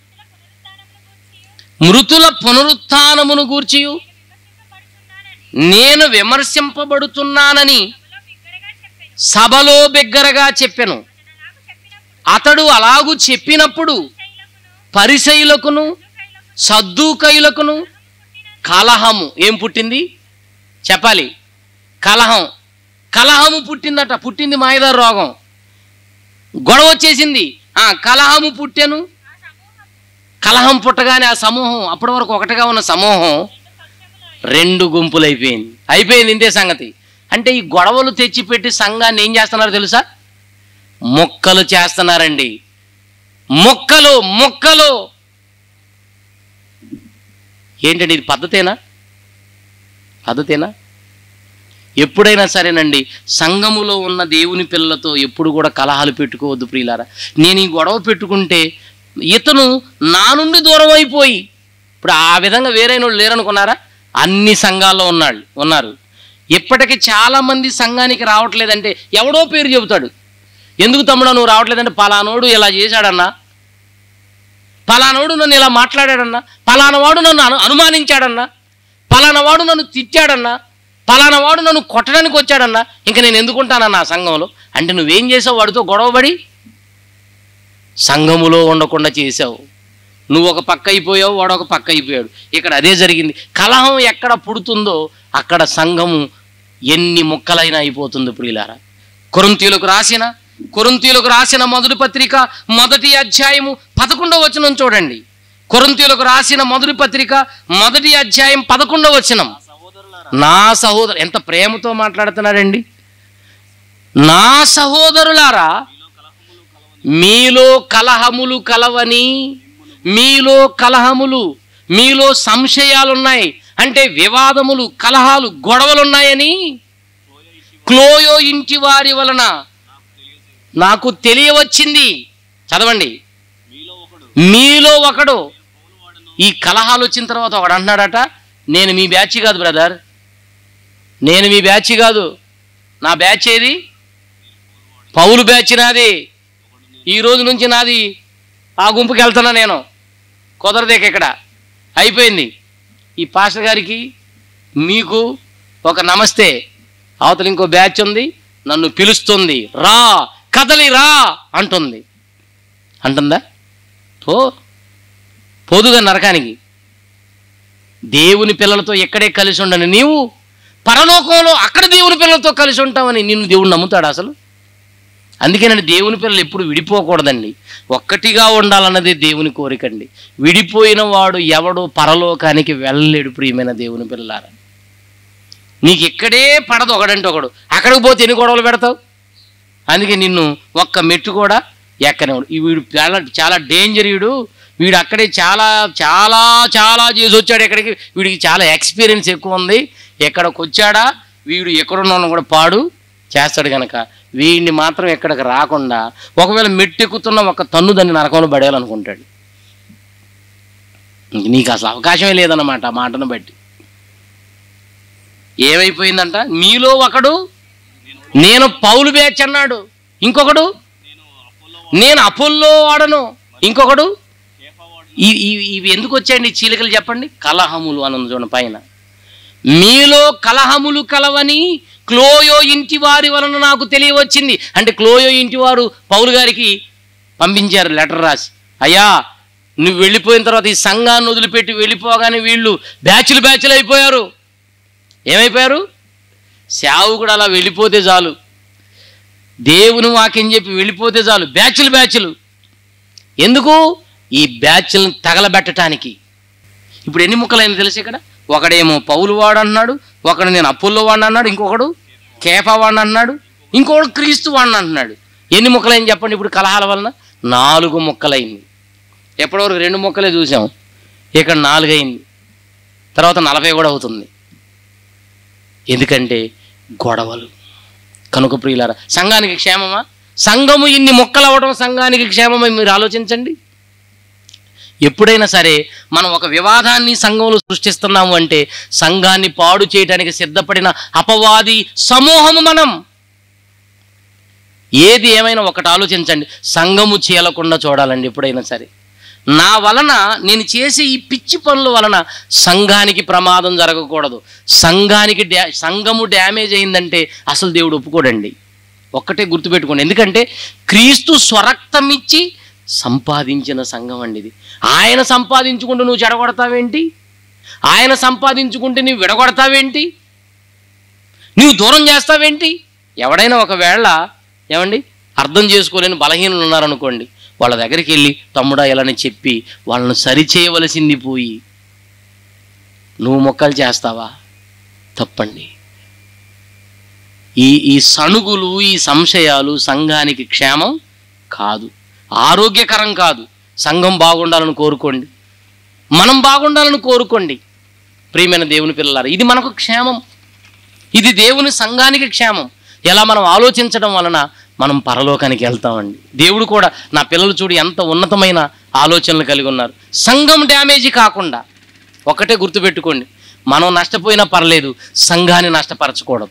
మృతుల పునరుత్నమును గూర్చియు నేను విమర్శింపబడుతున్నానని సభలో బిగ్గరగా చెప్పెను అతడు అలాగు చెప్పినప్పుడు పరిసయులకును సద్దుకైలకును కలహము ఏం పుట్టింది చెప్పాలి కలహం కలహము పుట్టిందట పుట్టింది మాయదారు రోగం గొడవ వచ్చేసింది ఆ కలహము పుట్టెను కలహం పుట్టగానే ఆ సమూహం అప్పటి వరకు ఒకటిగా ఉన్న సమూహం రెండు గుంపులు అయిపోయింది అయిపోయింది ఇంతే సంగతి అంటే ఈ గొడవలు తెచ్చిపెట్టి సంఘాన్ని ఏం చేస్తున్నారు తెలుసా మొక్కలు చేస్తున్నారండి మొక్కలు మొక్కలు ఏంటండి ఇది పద్ధతేనా పద్ధతేనా ఎప్పుడైనా సరేనండి సంఘములో ఉన్న దేవుని పిల్లలతో ఎప్పుడు కూడా కలహాలు పెట్టుకోవద్దు ప్రియులారా నేను ఈ గొడవ పెట్టుకుంటే ఇతను నా నుండి దూరం అయిపోయి ఇప్పుడు ఆ విధంగా వేరైన వాళ్ళు లేరనుకున్నారా అన్ని సంఘాల్లో ఉన్నాళ్ళు ఉన్నారు ఇప్పటికి చాలామంది సంఘానికి రావట్లేదంటే ఎవడో పేరు చెబుతాడు ఎందుకు తమ్ముడా నువ్వు రావట్లేదంటే పలానోడు ఇలా చేశాడన్నా పలానోడు నన్ను ఇలా మాట్లాడాడన్నా పలానవాడు నన్ను అను అనుమానించాడన్నా పలానవాడు నన్ను తిట్టాడన్నా పలానవాడు నన్ను కొట్టడానికి వచ్చాడన్నా ఇంక నేను ఎందుకుంటానన్నా ఆ సంఘంలో అంటే నువ్వేం చేసావు వాడితో గొడవపడి సంఘములో ఉండకుండా చేసావు నువ్వు ఒక పక్క అయిపోయావు వాడు ఒక పక్క అయిపోయాడు ఇక్కడ అదే జరిగింది కలహం ఎక్కడ పుడుతుందో అక్కడ సంఘము ఎన్ని ముక్కలైనా అయిపోతుంది ప్రియులారా కొరంతీలకు రాసిన కొరంతీలకు రాసిన మొదటి పత్రిక మొదటి అధ్యాయము పదకొండవ వచనం చూడండి కొరంతీలకు రాసిన మొదటి పత్రిక మొదటి అధ్యాయం పదకొండవ వచనం సహోదరులారా నా సహోదరు ఎంత ప్రేమతో మాట్లాడుతున్నాడండి నా సహోదరులారా మీలో కలహములు కలవని మీలో కలహములు కలవని మీలో కలహములు మీలో సంశయాలున్నాయి అంటే వివాదములు కలహాలు గొడవలున్నాయని క్లోయో ఇంటి వారి వలన నాకు తెలియవచ్చింది చదవండి మీలో ఒకడు మీలో ఒకడు పౌలువాడను ఈ కలహాలు వచ్చిన తర్వాత ఒకడు అంటున్నాడట నేను మీ బ్యాచ్ కాదు బ్రదర్ నేను మీ బ్యాచ్ కాదు నా బ్యాచ్ ఏది పౌలు బ్యాచ్ నాది ఈ రోజు నుంచి నాది ఆ గుంపుకి వెళ్తున్నా నేను కుదరదేక ఇక్కడ అయిపోయింది ఈ పాస్టర్ గారికి మీకు ఒక నమస్తే అవతల ఇంకో బ్యాచ్ ఉంది నన్ను పిలుస్తుంది రా కదలిరా అంటుంది అంటుందా పో పోదుగా నరకానికి దేవుని పిల్లలతో ఎక్కడే కలిసి ఉండని నీవు పరలోకంలో అక్కడ దేవుని పిల్లలతో కలిసి ఉంటావని నిన్ను దేవుడు నమ్ముతాడు అసలు అందుకేనండి దేవుని పిల్లలు ఎప్పుడు విడిపోకూడదండి ఒక్కటిగా ఉండాలన్నదే దేవుని కోరికండి విడిపోయిన వాడు ఎవడు పరలోకానికి వెళ్ళలేడు ప్రియమైన దేవుని పిల్లలారా నీకు ఇక్కడే పడదు ఒకడంటే ఒకడు అక్కడికి పోతే ఎన్ని గొడవలు పెడతావు అందుకే నిన్ను ఒక్క మెట్టు కూడా ఎక్కనివాడు ఈ వీడు చాలా చాలా డేంజర్ వీడు వీడు అక్కడే చాలా చాలా చాలా చేసి వచ్చాడు ఎక్కడికి వీడికి చాలా ఎక్స్పీరియన్స్ ఎక్కువ ఉంది ఎక్కడికి వచ్చాడా వీడు ఎక్కడున్నా కూడా పాడు చేస్తాడు కనుక వీడిని మాత్రం ఎక్కడికి రాకుండా ఒకవేళ మెట్టెక్కుతున్న ఒక తన్ను దాన్ని నరకంలో పడేయాలనుకుంటాడు ఇంక నీకు అసలు అవకాశమే లేదన్నమాట ఆ మాటను బట్టి ఏమైపోయిందంట మీలో ఒకడు నేను పౌలు బ్యాచ్ అన్నాడు ఇంకొకడు నేను అపోలో నేను అపోల్లో వాడను ఇంకొకడు కేఫా వాడు ఇ- ఇవి ఇవి ఎందుకు వచ్చాయండి ఈ చీలికలు చెప్పండి కలహములు అని చూడండి పైన మీలో కలహములు కలవని క్లోయో ఇంటి వారి వలన నాకు తెలియవచ్చింది అంటే క్లోయో ఇంటి వారు పౌలు గారికి పంపించారు లెటర్ రాసి అయ్యా నువ్వు వెళ్ళిపోయిన తర్వాత ఈ సంఘాన్ని వదిలిపెట్టి వెళ్ళిపోగానే వీళ్ళు బ్యాచ్లు బ్యాచ్లు అయిపోయారు ఏమైపోయారు సేవకుడు అలా వెళ్ళిపోతే చాలు దేవుని వాక్యం చెప్పి వెళ్ళిపోతే చాలు బ్యాచ్లు బ్యాచ్లు ఎందుకు ఈ బ్యాచ్లను తగలబెట్టడానికి ఇప్పుడు ఎన్ని ముక్కలైంది తెలుసు ఇక్కడ ఒకడేమో పౌలు వాడు అన్నాడు ఒకడు నేను అప్పుల్లో వాడిని అన్నాడు ఇంకొకడు కేఫా వాడిని అన్నాడు ఇంకొకడు క్రీస్తు వాడిని అంటున్నాడు ఎన్ని ముక్కలైంది చెప్పండి ఇప్పుడు కలహాల వలన నాలుగు ముక్కలైంది ఎప్పటివరకు రెండు ముక్కలే చూసాం ఇక్కడ నాలుగైంది తర్వాత నలభై కూడా అవుతుంది ఎందుకంటే గొడవలు కనుక ప్రియులారా సంఘానికి క్షేమమా సంఘము ఇన్ని మొక్కలు అవ్వడం సంఘానికి క్షేమమై మీరు ఆలోచించండి ఎప్పుడైనా సరే మనం ఒక వివాదాన్ని సంఘంలో సృష్టిస్తున్నాము అంటే సంఘాన్ని పాడు చేయడానికి సిద్ధపడిన అపవాది సమూహము మనం ఏది ఏమైనా ఒకటి ఆలోచించండి సంఘము చీలకుండా చూడాలండి ఎప్పుడైనా సరే నా వలన నేను చేసే ఈ పిచ్చి పనుల వలన సంఘానికి ప్రమాదం జరగకూడదు సంఘానికి డ్యా సంఘము డ్యామేజ్ అయిందంటే అసలు దేవుడు ఒప్పుకోడండి ఒక్కటే గుర్తుపెట్టుకోండి ఎందుకంటే క్రీస్తు స్వరక్తం ఇచ్చి సంపాదించిన సంఘం అండి ఇది ఆయన సంపాదించుకుంటూ నువ్వు చెడగొడతావేంటి ఆయన సంపాదించుకుంటే నువ్వు విడగొడతావేంటి నువ్వు దూరం చేస్తావేంటి ఎవడైనా ఒకవేళ ఏమండి అర్థం చేసుకోలేని బలహీనలు ఉన్నారనుకోండి వాళ్ళ దగ్గరికి వెళ్ళి తమ్ముడా ఇలా అని చెప్పి వాళ్ళను సరిచేయవలసింది పోయి నువ్వు మొక్కలు చేస్తావా తప్పండి ఈ ఈ సణుగులు ఈ సంశయాలు సంఘానికి క్షేమం కాదు ఆరోగ్యకరం కాదు సంఘం బాగుండాలని కోరుకోండి మనం బాగుండాలని కోరుకోండి ప్రియమైన దేవుని పిల్లలారా ఇది మనకు క్షేమం ఇది దేవుని సంఘానికి క్షేమం ఎలా మనం ఆలోచించడం వలన మనం పరలోకానికి వెళ్తామండి దేవుడు కూడా నా పిల్లలు చూడు ఎంత ఉన్నతమైన ఆలోచనలు కలిగి ఉన్నారు సంఘం డ్యామేజీ కాకుండా ఒకటే గుర్తుపెట్టుకోండి మనం నష్టపోయినా పర్లేదు సంఘాన్ని నష్టపరచకూడదు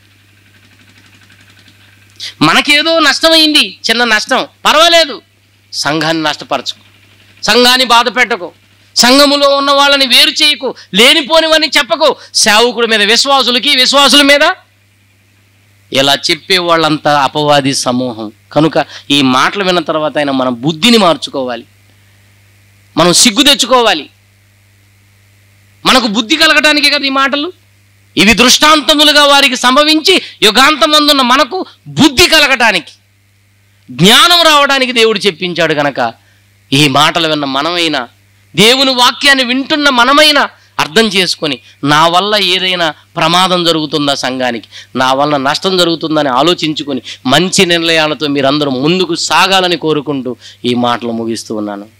మనకేదో నష్టమైంది చిన్న నష్టం పర్వాలేదు సంఘాన్ని నష్టపరచుకో సంఘాన్ని బాధ పెట్టకు సంఘములో ఉన్న వాళ్ళని వేరు చేయకు లేనిపోనివని చెప్పకు సేవకుడి మీద విశ్వాసులకి విశ్వాసుల మీద ఇలా చెప్పే వాళ్ళంతా అపవాది సమూహం కనుక ఈ మాటలు విన్న తర్వాత అయినా మనం బుద్ధిని మార్చుకోవాలి మనం సిగ్గు తెచ్చుకోవాలి మనకు బుద్ధి కలగటానికే కదా ఈ మాటలు ఇవి దృష్టాంతములుగా వారికి సంభవించి యుగాంతమందున్న మనకు బుద్ధి కలగటానికి జ్ఞానం రావడానికి దేవుడు చెప్పించాడు గనక ఈ మాటలు విన్న మనమైనా దేవుని వాక్యాన్ని వింటున్న మనమైనా అర్థం చేసుకొని నా వల్ల ఏదైనా ప్రమాదం జరుగుతుందా సంఘానికి నా వల్ల నష్టం జరుగుతుందని ఆలోచించుకొని మంచి నిర్ణయాలతో మీరందరూ ముందుకు సాగాలని కోరుకుంటూ ఈ మాటలు ముగిస్తూ ఉన్నాను